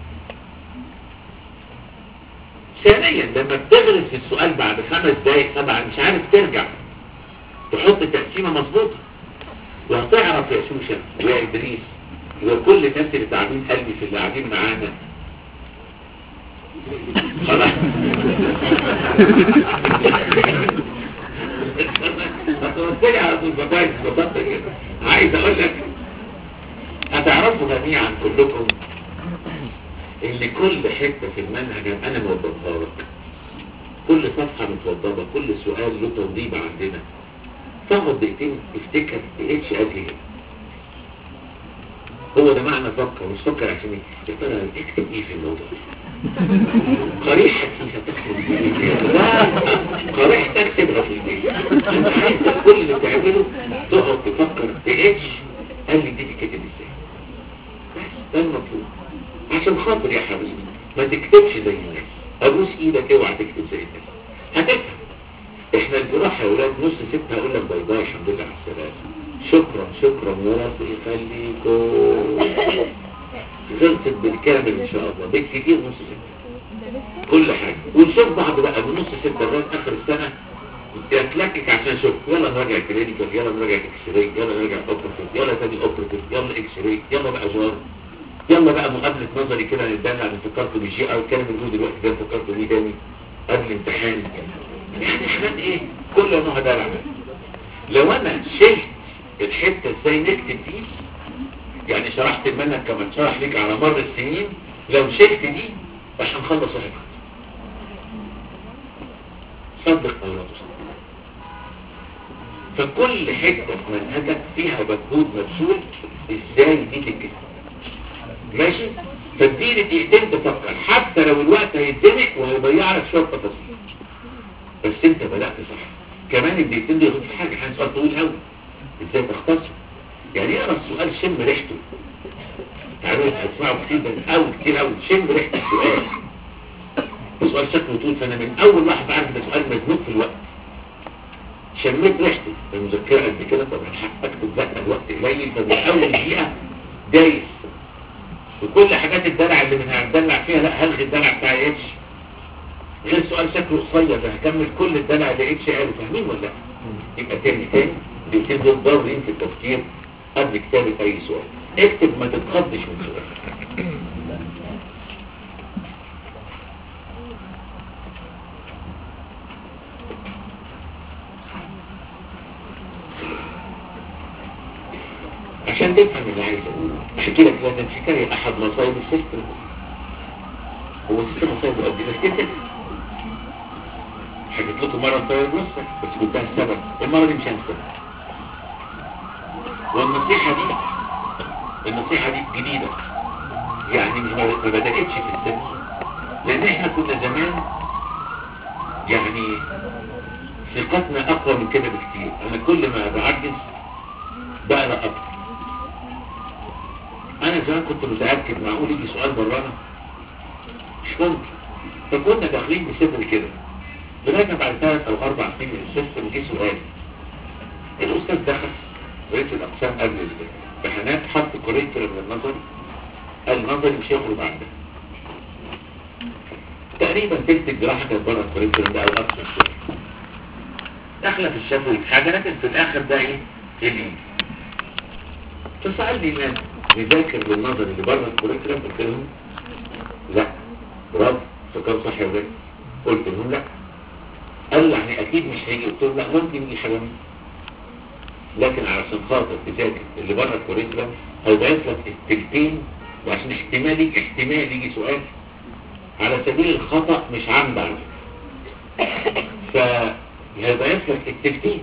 ثانيا لما بتغرس في السؤال بعد خمس دقايق طبعا مش عارف ترجع تحط تقسيمة مظبوطة وهتعرف يا شوشة ويا إدريس وكل الناس اللي تعبين قلبي في اللي قاعدين معانا خلاص هتوصلي على طول بطايق ببطة كده عايز اقول لك هتعرفوا جميعا كلكم ان كل حتة في المنهج انا موضبها لك كل صفحة متوضبة كل سؤال له توضيب عندنا تقعد دقيقتين تفتكر اتش قال ايه هو ده معنى فكر مش فكر عشان ايه يا ترى اكتب ايه في الموضوع قريحة فيها تخرج في البيت لا قريحة تكتبها في البيت انت عايز كل اللي بتعمله تقعد تفكر في اتش قال لي دي تتكتب ازاي بس ده المطلوب عشان خاطر يا حبيبي ما تكتبش زي الناس ابوس ايدك اوعى تكتب زي الناس هتفهم احنا الجراحة يا ولاد نص ستة هقول لك باي باي الحمد لله على السلامة شكرا شكرا ورب يخليكم خلصت بالكامل ان شاء الله بالكتير نص ستة كل حاجة ونشوف بعض بقى من نص ستة لغاية اخر السنة تتلكك عشان شوف يلا نراجع كلينيكال يلا نراجع اكس راي يلا نراجع اوبرتيف يلا تاني اوبرتيف يلا اكس راي يلا بقى جار يلا بقى مقابلة نظري كده نتدلع انا فكرت بالجي او الكلام اللي هو دلوقتي ده فكرت بيه تاني قبل الامتحان يعني حاجات ايه كل نوع دلع لو انا شلت الحتة ازاي نكتب دي يعني شرحت المنهج كما شرح لك على مر السنين لو شلت دي عشان نخلص واحد صدق او لا تصدق فكل حتة في منهجك فيها مجهود مبذول ازاي دي تتكتب ماشي فاديني دقيقتين تفكر حتى لو الوقت هيتزنق وهيضيع لك شويه تفاصيل بس انت بدأت صح كمان الدقيقتين دي في حاجة حاجة سؤال طويل قوي ازاي تختصر يعني اقرا السؤال شم ريحته تعالوا هتسمعوا كتير من اول كتير قوي شم ريحة السؤال السؤال شكله طول فانا من اول واحد عارف ده سؤال مزنوق في الوقت شميت ريحته المذكرة قد كده طب الحق اكتب بقى الوقت قليل فمن اول دقيقة دايس وكل حاجات الدلع اللي من هتدلع فيها لا هلغي الدلع بتاع اتش غير سؤال شكله قصير ده هكمل كل الدلع اللي اتش قاله فاهمين ولا لا يبقى تاني تاني دقيقتين دول ضروريين في التفكير قبل كتابة اي سؤال اكتب ما تتخضش من سؤال عشان تفهم اللي عايز اقوله احكي لك لازم حكاية احد مصايب السيستم هو السيستم مصايب قد ايه كده حكيت لكم مرة طيب نصك بس قلتها السبب المرة دي مش هنسبب والنصيحة دي النصيحة دي جديدة يعني مش ما ما بدأتش في السن لان احنا كنا زمان يعني ثقتنا اقوى من كده بكتير انا كل ما بعجز بقرا اكتر انا زمان كنت متأكد معقول يجي سؤال برانا مش ممكن فكنا داخلين بصدر كده لغاية بعد ثلاث او اربع سنين من السيستم جه سؤال الاستاذ دخل رئيس الاقسام قبل الامتحانات حط كوريكتور من النظر قال النظري مش هيخرج عن ده تقريبا تلت الجراحة كانت بره الكوريكتور ده او اكثر شوية داخله في الشفوي في حاجه لكن في الاخر ده ايه اللي فسألني الناس نذاكر بالنظر اللي بره الكوريكولم قلت لهم لا برافو فكان صح يا ولاد قلت لهم لا قالوا يعني اكيد مش هيجي قلت لهم لا ممكن يجي حاجه منه لكن علشان خاطر تذاكر اللي بره الكوريكولم هيضيف لك التلتين وعشان احتمال يجي احتمال يجي سؤال على سبيل الخطأ مش عمد على فكرة فهيضيف لك التلتين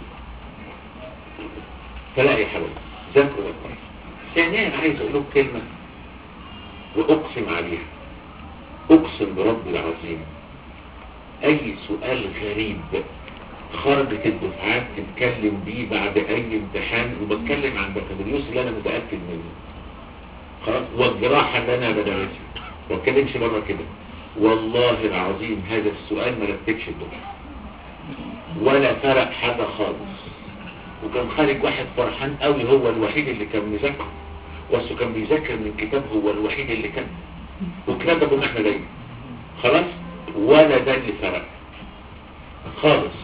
فلا يا حبيبي ذاكروا يا كويس ثانيا انا عايز اقول لكم كلمه واقسم عليها اقسم برب العظيم اي سؤال غريب خرجت الدفعات تتكلم بيه بعد اي امتحان وبتكلم عن بكالوريوس اللي انا متاكد منه خلاص والجراحه اللي انا بدرسها ما بتكلمش بره كده والله العظيم هذا السؤال ما رتبش الدفعه ولا فرق حاجه خالص وكان خارج واحد فرحان قوي هو الوحيد اللي كان مذاكر بس كان بيذاكر من كتاب هو الوحيد اللي كان والكتاب ده كنا احنا دايما خلاص ولا ده اللي فرق خالص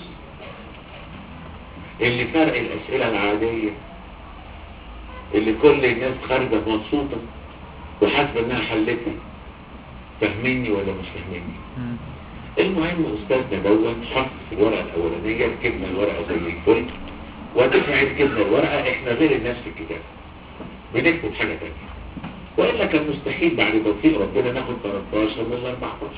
اللي فرق الاسئله العاديه اللي كل الناس خارجه مبسوطه وحاسبه انها حلتها فاهميني ولا مش فاهميني المهم استاذنا دوت حط في الورقه الاولانيه ركبنا الورقه زي الفل ودفع ركبنا الورقه احنا غير الناس في الكتاب بنكتب حاجه تانية والا كان مستحيل بعد توفيق ربنا ناخد 13 من ال 14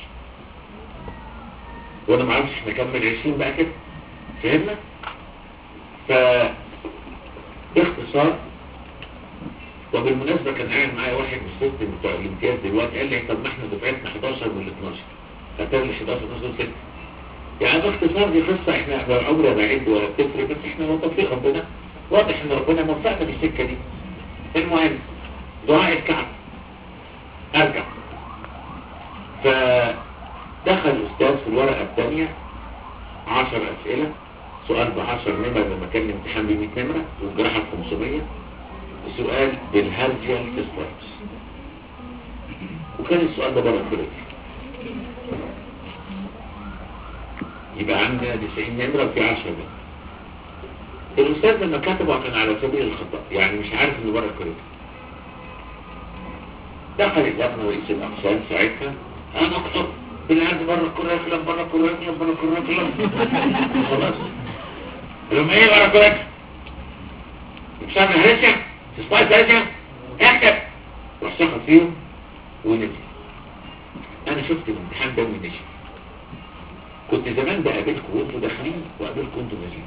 وانا ما اعرفش احنا كمل 20 بقى كده فهمنا ف باختصار وبالمناسبة كان قاعد معايا واحد من السيستم بتوع الامتياز دلوقتي قال لي طب ما احنا دفعتنا 11 من ال 12 هتقول لي 11 12 6 يعني باختصار دي قصة احنا لا عمري بعيد ولا بتفرق بس احنا هو توفيق ربنا واضح ان ربنا موفقنا في السكة دي المهم دعاء الكعب ارجع فدخل الاستاذ في الورقة الثانية 10 اسئلة سؤال ب 10 نمر لما كان الامتحان ب 100 نمرة والجراحة ب 500 سؤال بالهرجيال تسبارس وكان السؤال ده بره الكلية يبقى عندنا 90 نمرة وفي 10 نمرة الأستاذ لما كتبه كان على سبيل الخطأ يعني مش عارف إنه بره الكلية دخل اللجنة رئيس الأقسام ساعتها أنا أكتب بالعرض بره الكوريكولم بره الكوريكولم بره الكوريكولم خلاص لما إيه بره الكوريكولم مش عارف هرسع تسمعي ثلاثة اكتب راح سخط فيهم ونزل انا شفت الامتحان ده من نشف كنت زمان بقابلكم وانتوا داخلين وقابلكم وانتوا نازلين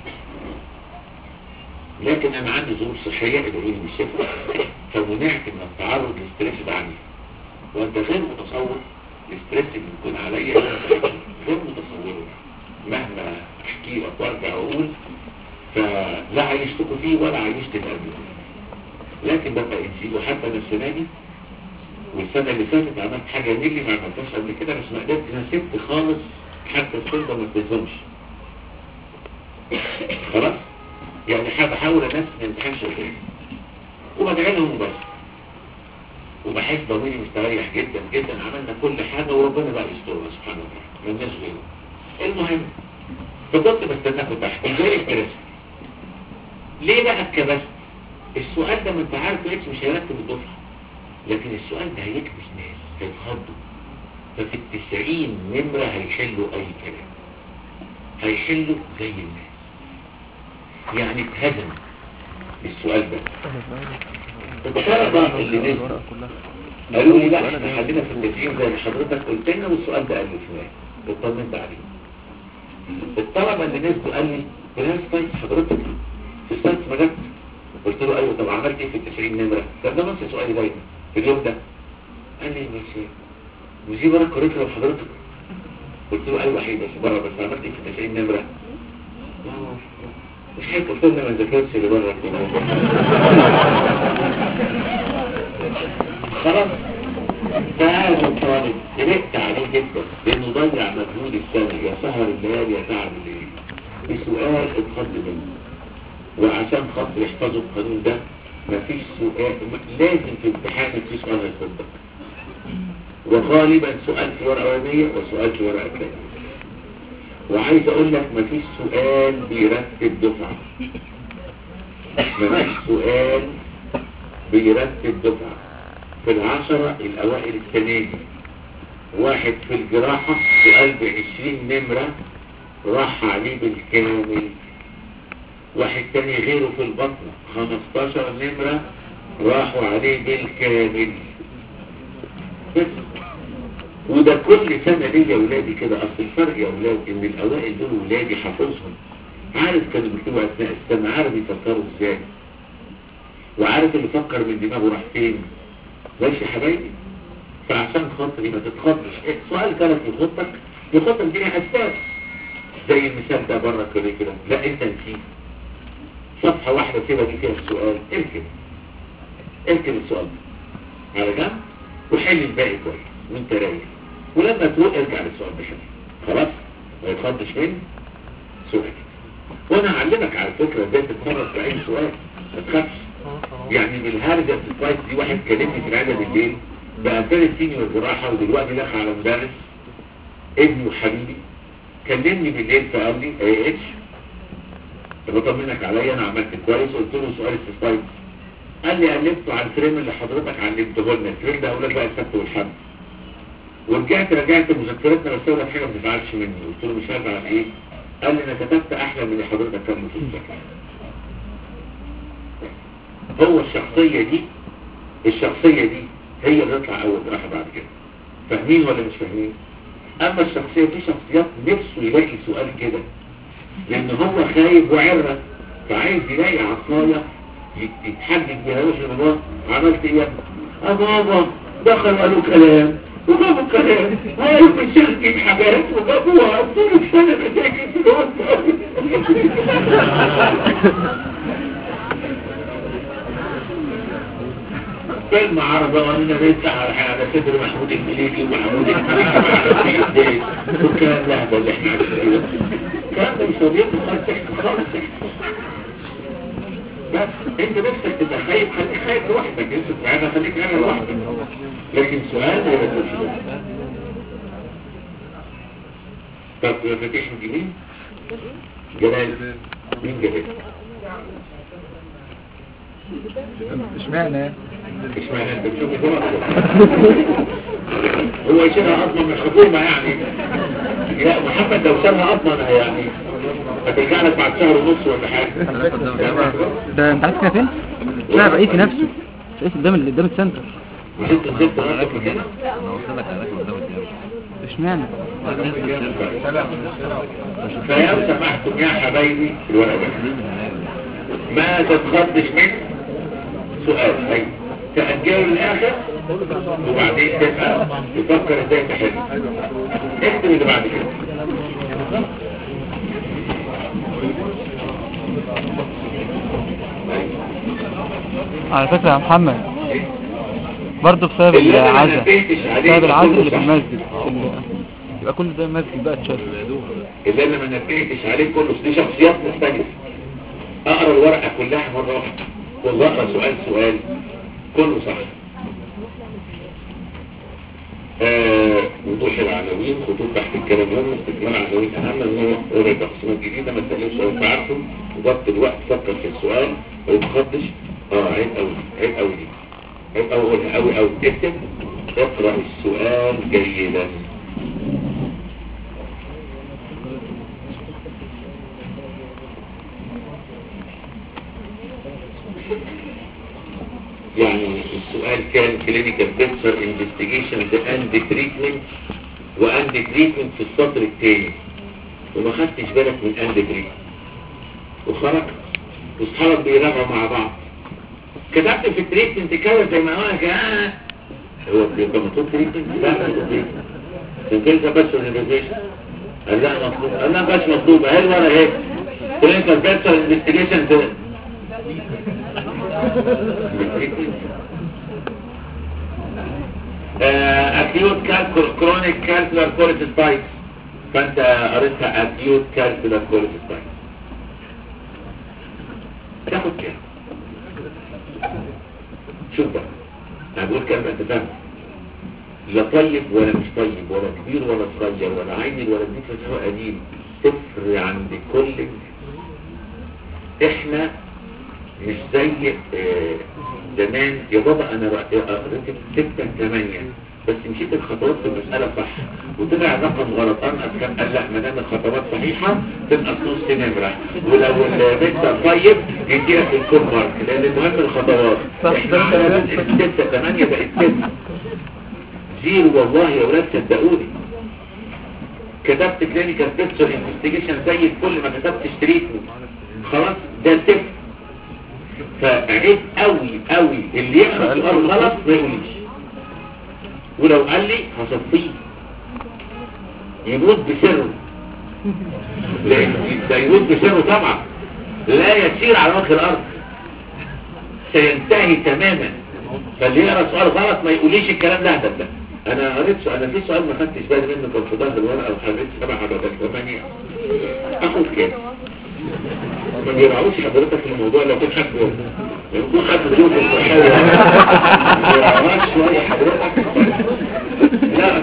لكن انا عندي ظروف صحيه ادعوا لي بالشفاء فمنعت من التعرض للستريس ده عني وانت غير متصور الستريس اللي بيكون عليا غير متصوره مهما احكي لك وارجع واقول فلا عايشتكم فيه ولا عايشت قبله لكن ببقى انسي وحتى انا السنه دي والسنه اللي فاتت عملت حاجه نيلي ما عملتهاش قبل كده بس ما قدرت انا سبت خالص حتى السلطه ما تلزمش خلاص يعني بحاول انسى ما امتحانش الغير وبدعي لهم بس وبحس ضميري مستريح جدا جدا عملنا كل حاجه وربنا بقى يسترنا سبحانه وتعالى مالناش غيره المهم فضلت بستناكم تحت ازاي الكراسي ليه بقى اتكبست السؤال ده ما انت عارف اكس مش هيرتب الدفعه لكن السؤال ده هيكبس ناس هيتخضوا ففي التسعين نمرة هيحلوا اي كلام هيحلوا زي الناس يعني اتهزم السؤال ده الطلبة اللي نزلوا قالوا لي لا احنا حلينا في التسعين زي ما حضرتك قلت لنا والسؤال ده ألفناه اطمنت عليه الطلبة اللي نزلوا قال لي فلان طيب حضرتك في السايت ما جت قلت له ايوه طب عملت ايه في التسعين نمرة طب ده نفس سؤالي دايما في اليوم ده قال لي ماشي ودي بره الكوريكولم حضرتك قلت له ايوه حقيقي بس بره بس عملت ايه في التسعين نمرة آه، مش حاجة قلت لنا ما ذاكرتش اللي بره خلاص فهذا الطالب قلقت عليه جدا لانه ضيع مجهود السنة يا سهر الليالي يا تعب الليل بسؤال اتخذ منه وعشان خاطر يحفظوا القانون ده مفيش سؤال لازم في امتحانك في سؤال هيصدق وغالبا سؤال في ورقة ورقية وسؤال في ورقة تانية وعايز اقول لك مفيش سؤال بيرتب دفعة مفيش سؤال بيرتب دفعة في العشرة الاوائل السنة دي واحد في الجراحة في قلب عشرين نمرة راح عليه بالكامل واحد تاني غيره في البطنة 15 نمرة راحوا عليه بالكامل بس وده كل سنة ليه يا ولادي كده اصل الفرق يا ولاد ان الاوائل دول ولادي حافظهم عارف كانوا بيكتبوا اثناء السنة عارف يفكروا ازاي وعارف اللي فكر من دماغه راح فين ماشي يا حبايبي فعشان خاطري ما تتخضش إيه سؤال كانت يخطك يخطك دي اسباب زي المثال ده بره كده كده لا انت نسيت صفحة واحدة كده دي فيها السؤال اركب اركب السؤال ده على جنب وحل الباقي كويس وانت رايق ولما تروح ارجع للسؤال ده حلو خلاص ما يتخضش مني سؤال وانا اعلمك على فكرة ازاي تتفرج في اي سؤال ما تخافش يعني بالهرجة الفايت دي واحد كلمني في العادة بالليل بقى ثالث سينيور جراحة ودلوقتي داخل على مدرس ابني وحبيبي كلمني بالليل فقال لي ايه اتش بطمنك عليا انا عملت كويس قلت له سؤال السلايد قال لي قلبته على الفريم اللي حضرتك علمته لنا الفريم ده اقول لك بقى السبت والحد ورجعت رجعت مذكرتنا بس اقول لك حاجه ما تزعلش مني قلت له مش هزعل ايه قال لي انا كتبت احلى من اللي حضرتك كان في الذاكره هو الشخصيه دي الشخصيه دي هي اللي تطلع اول جراحه بعد كده فاهمين ولا مش فاهمين اما الشخصيه في شخصيات نفسه يلاقي سؤال كده لان هو خايب وعرة فعايز يلاقي عصاية يتحجج بيها وش بابا عملت ايه يا ابني اه بابا دخل قالوا كلام وجابوا كلام وقالوا الشيخ جيب حاجات وجابوها طول السنة مشاكل في الوقت فيلم عربة وانا ريت على على صدر محمود المليكي ومحمود المليكي وعلى في ايديه والكلام لهبة اللي احنا عارفينه الكلام ده مش راضيين خالص تحكي خالص بس انت نفسك تبقى خايف خليك خايف لوحدك انت معانا خليك انا لوحدك لكن سؤال ما تقولش ده طب مفاتيح مين؟ جلال مين جلال؟ اشمعنى اشمعنى انت بتشوف كده هو يشيلها اضمن من الحكومه يعني لا محمد لو شالها اضمن يعني هترجع لك بعد شهر ونص ولا حاجه ده انت عارف كده فين؟ لا رئيسي نفسه رئيس قدام ال- قدام السنتر مش انت نزلت راسك مكانك اشمعنى فلو سمحتم يا حبايبي الورقه ده ما تتخضش منه سؤال ايوه تأجله للآخر وبعدين تبقى تفكر ازاي تحل اكتب اللي بعد كده على فكرة يا محمد برضه بسبب اللي أنا ما العزة نبهتش عليه بسبب العزة كله اللي في صح. المسجد اللي- يبقى كل ده مسجد بقى اتشال اللي انا ما نبهتش عليه كله دي شخصيات مختلفة اقرا الورقة كلها مرة واحدة والله اقرا سؤال سؤال كله صح آه وضوح العناوين خطوط تحت الكلام يوم استكمال عناوين اهم من هو قرأ تقسيمات جديدة ما تسألوش سؤال فعارفه وضبط الوقت فكر في السؤال ما يتخضش اه عيب قوي عيب قوي دي عيب قوي قولها قوي قوي اكتب اقرأ السؤال جيدا يعني السؤال كان clinical picture investigation and treatment واند تريتمنت في السطر الثاني وما خدتش بالك من اند تريتمنت وخرج واصحابك بيراجعوا مع بعض كتبت في التريتمنت كده زي ما هو كده هو بيبقى مطلوب تريتمنت لا مطلوب تريتمنت سنتين بس اورجانيزيشن قال لا مطلوب قال لا مش مطلوبه هي الورقه اهي clinical picture investigation اكيوت كالكول كرونيك كالكولار كوليسيستايت فانت قريتها اكيوت كالكولار كوليسيستايت تاخد كام شوف بقى انا بقول كلمه انت فاهم لا طيب ولا مش طيب ولا كبير ولا صغير ولا عيل ولا جديد في قديم صفر عند كل الناس احنا مش زي آه، زمان يا بابا انا رأ- قريت ستة ثمانية بس مشيت الخطوات في المسألة صح وطلع الرقم غلط انقص كم قال لا ما دام الخطوات صحيحة تنقص نص نمرة ولو المستر طيب يديلك الفول مارك لان المهم الخطوات احنا على جزء ستة ثمانية بقت ستة زيرو والله يا ولاد صدقوني كتبت كلينيكال بيكتشر انفستيجيشن زي الفل ما كتبتش تريتمنت خلاص ده صفر فعيب قوي قوي اللي يقرا سؤال غلط ما يقوليش ولو قال لي هصفيه يموت بسره لان ده يموت بسره طبعا لا يسير على وجه الارض سينتهي تماما فاللي يقرا سؤال غلط ما يقوليش الكلام ده ده ده انا قريت سؤال انا في سؤال ما خدتش بالي منه كان في ظهر الورقه وحريت سبع حضرتك ثمانيه اخد كام ما بيراعوش حضرتك في الموضوع لو كنت حد لو كنت حد ضيوف الصحية ما بيراعوش شوية حضرتك لا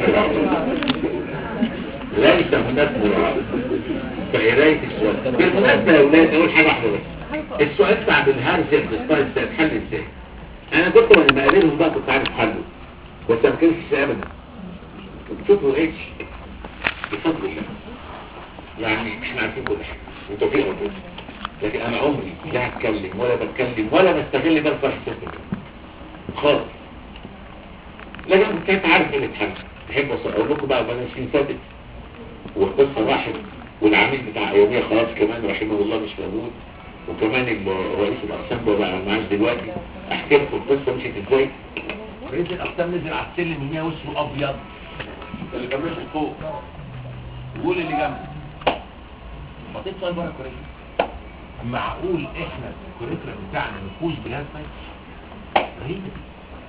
ليس هناك مراعاة فقراية السؤال بالمناسبة يا أولاد أقول حاجة واحدة بس السؤال بتاع بالهرزة بالستايل ده اتحل ازاي؟ أنا كنت وانا بقابلهم بقى كنت عارف حله بس ما كانش أبدا كنت شوفوا ايش بفضل الله يعني احنا عارفين كل حاجة وتوفيق ربنا لكن انا عمري لا اتكلم ولا بتكلم ولا بستغل ده الفرح خالص لكن أنا كنت عارف ايه اللي اتحل احب اقول لكم بقى بلاش ثابت والقصه واحد والعميد بتاع اياميه خلاص كمان رحمه الله مش موجود وكمان ال- رئيس الاقسام ده بقى معاش دلوقتي احكي لكم القصه مشيت ازاي رئيس الاقسام نزل على السلم يميها وشه ابيض اللي كان ماشي فوق وقول اللي جنبه بطيت سؤال بره الكوريكولا معقول احنا الكوريكولا بتاعنا نفوز بلازمه رهيبه دي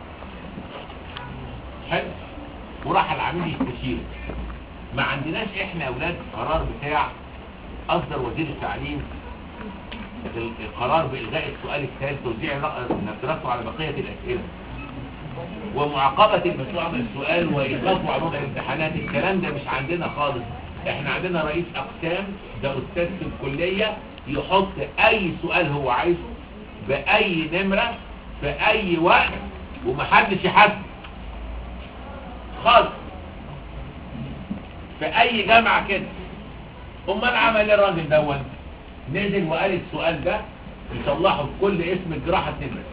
حلو وراح العميد يستشيره ما عندناش احنا اولاد قرار بتاع اصدر وزير التعليم القرار بإلغاء السؤال الثالث توزيع نفسه على بقية الأسئلة ومعاقبة المسؤول عن السؤال وإيقافه عن وضع الامتحانات الكلام ده مش عندنا خالص احنا عندنا رئيس أقسام ده أستاذ في الكلية يحط أي سؤال هو عايزه بأي نمرة في أي وقت ومحدش يحدد خالص في أي جامعة كده أمال عمل ايه الراجل دون نزل وقال السؤال ده يصلحه بكل اسم الجراحة نمرة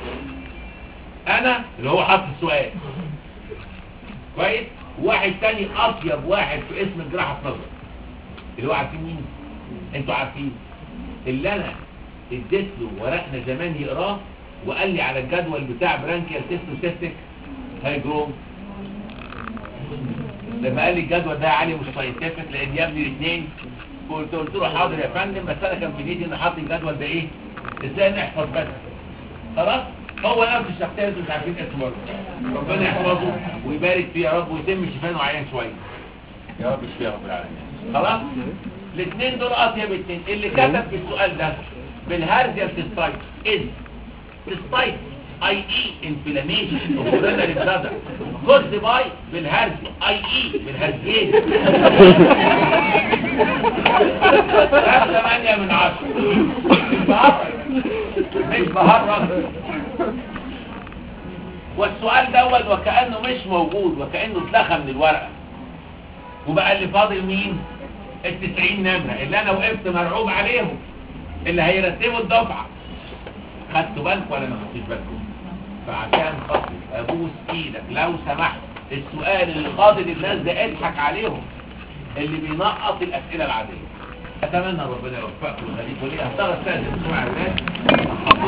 انا اللي هو حط السؤال كويس واحد تاني اطيب واحد في اسم الجراحة في نظر اللي هو عارفين مين انتوا عارفين اللي انا اديت له ورقنا زمان يقراه وقال لي على الجدول بتاع برانكيال سيستوسيستيك هايجروم لما قال لي الجدول ده يا علي مش ساينتفك لان يا ابني الاثنين قلت قلت له حاضر يا فندم بس انا كان في نيتي ان احط الجدول ده ايه ازاي نحفظ بس خلاص هو نفس الشخصيه اللي مش عارفين اسمه برضه ربنا يحفظه ويبارك فيه يا رب ويتم شفانه وعيان شويه يا رب اشفيه يا رب العالمين خلاص الاثنين دول اطيب اثنين اللي كتب في السؤال ده بالهرزيا التستايت از تستايت اي اي انفلاميشن وكورونا للبلادر كوز باي بالهرزيا اي اي بالهرزيين ثمانية من عشرة مش بهرج مش بهرج والسؤال دوت وكأنه مش موجود وكأنه اتلغى من الورقة وبقى اللي فاضل مين التسعين نمرة اللي انا وقفت مرعوب عليهم اللي هيرتبوا الدفعة خدتوا بالكم ولا ما خدتوش بالكم فعشان خاطر ابوس ايدك لو سمحت السؤال اللي فاضل الناس ده اضحك عليهم اللي بينقص الاسئله العاديه اتمنى ربنا يوفقكم ويخليكم ليه هختار استاذن بسرعه يا ولاد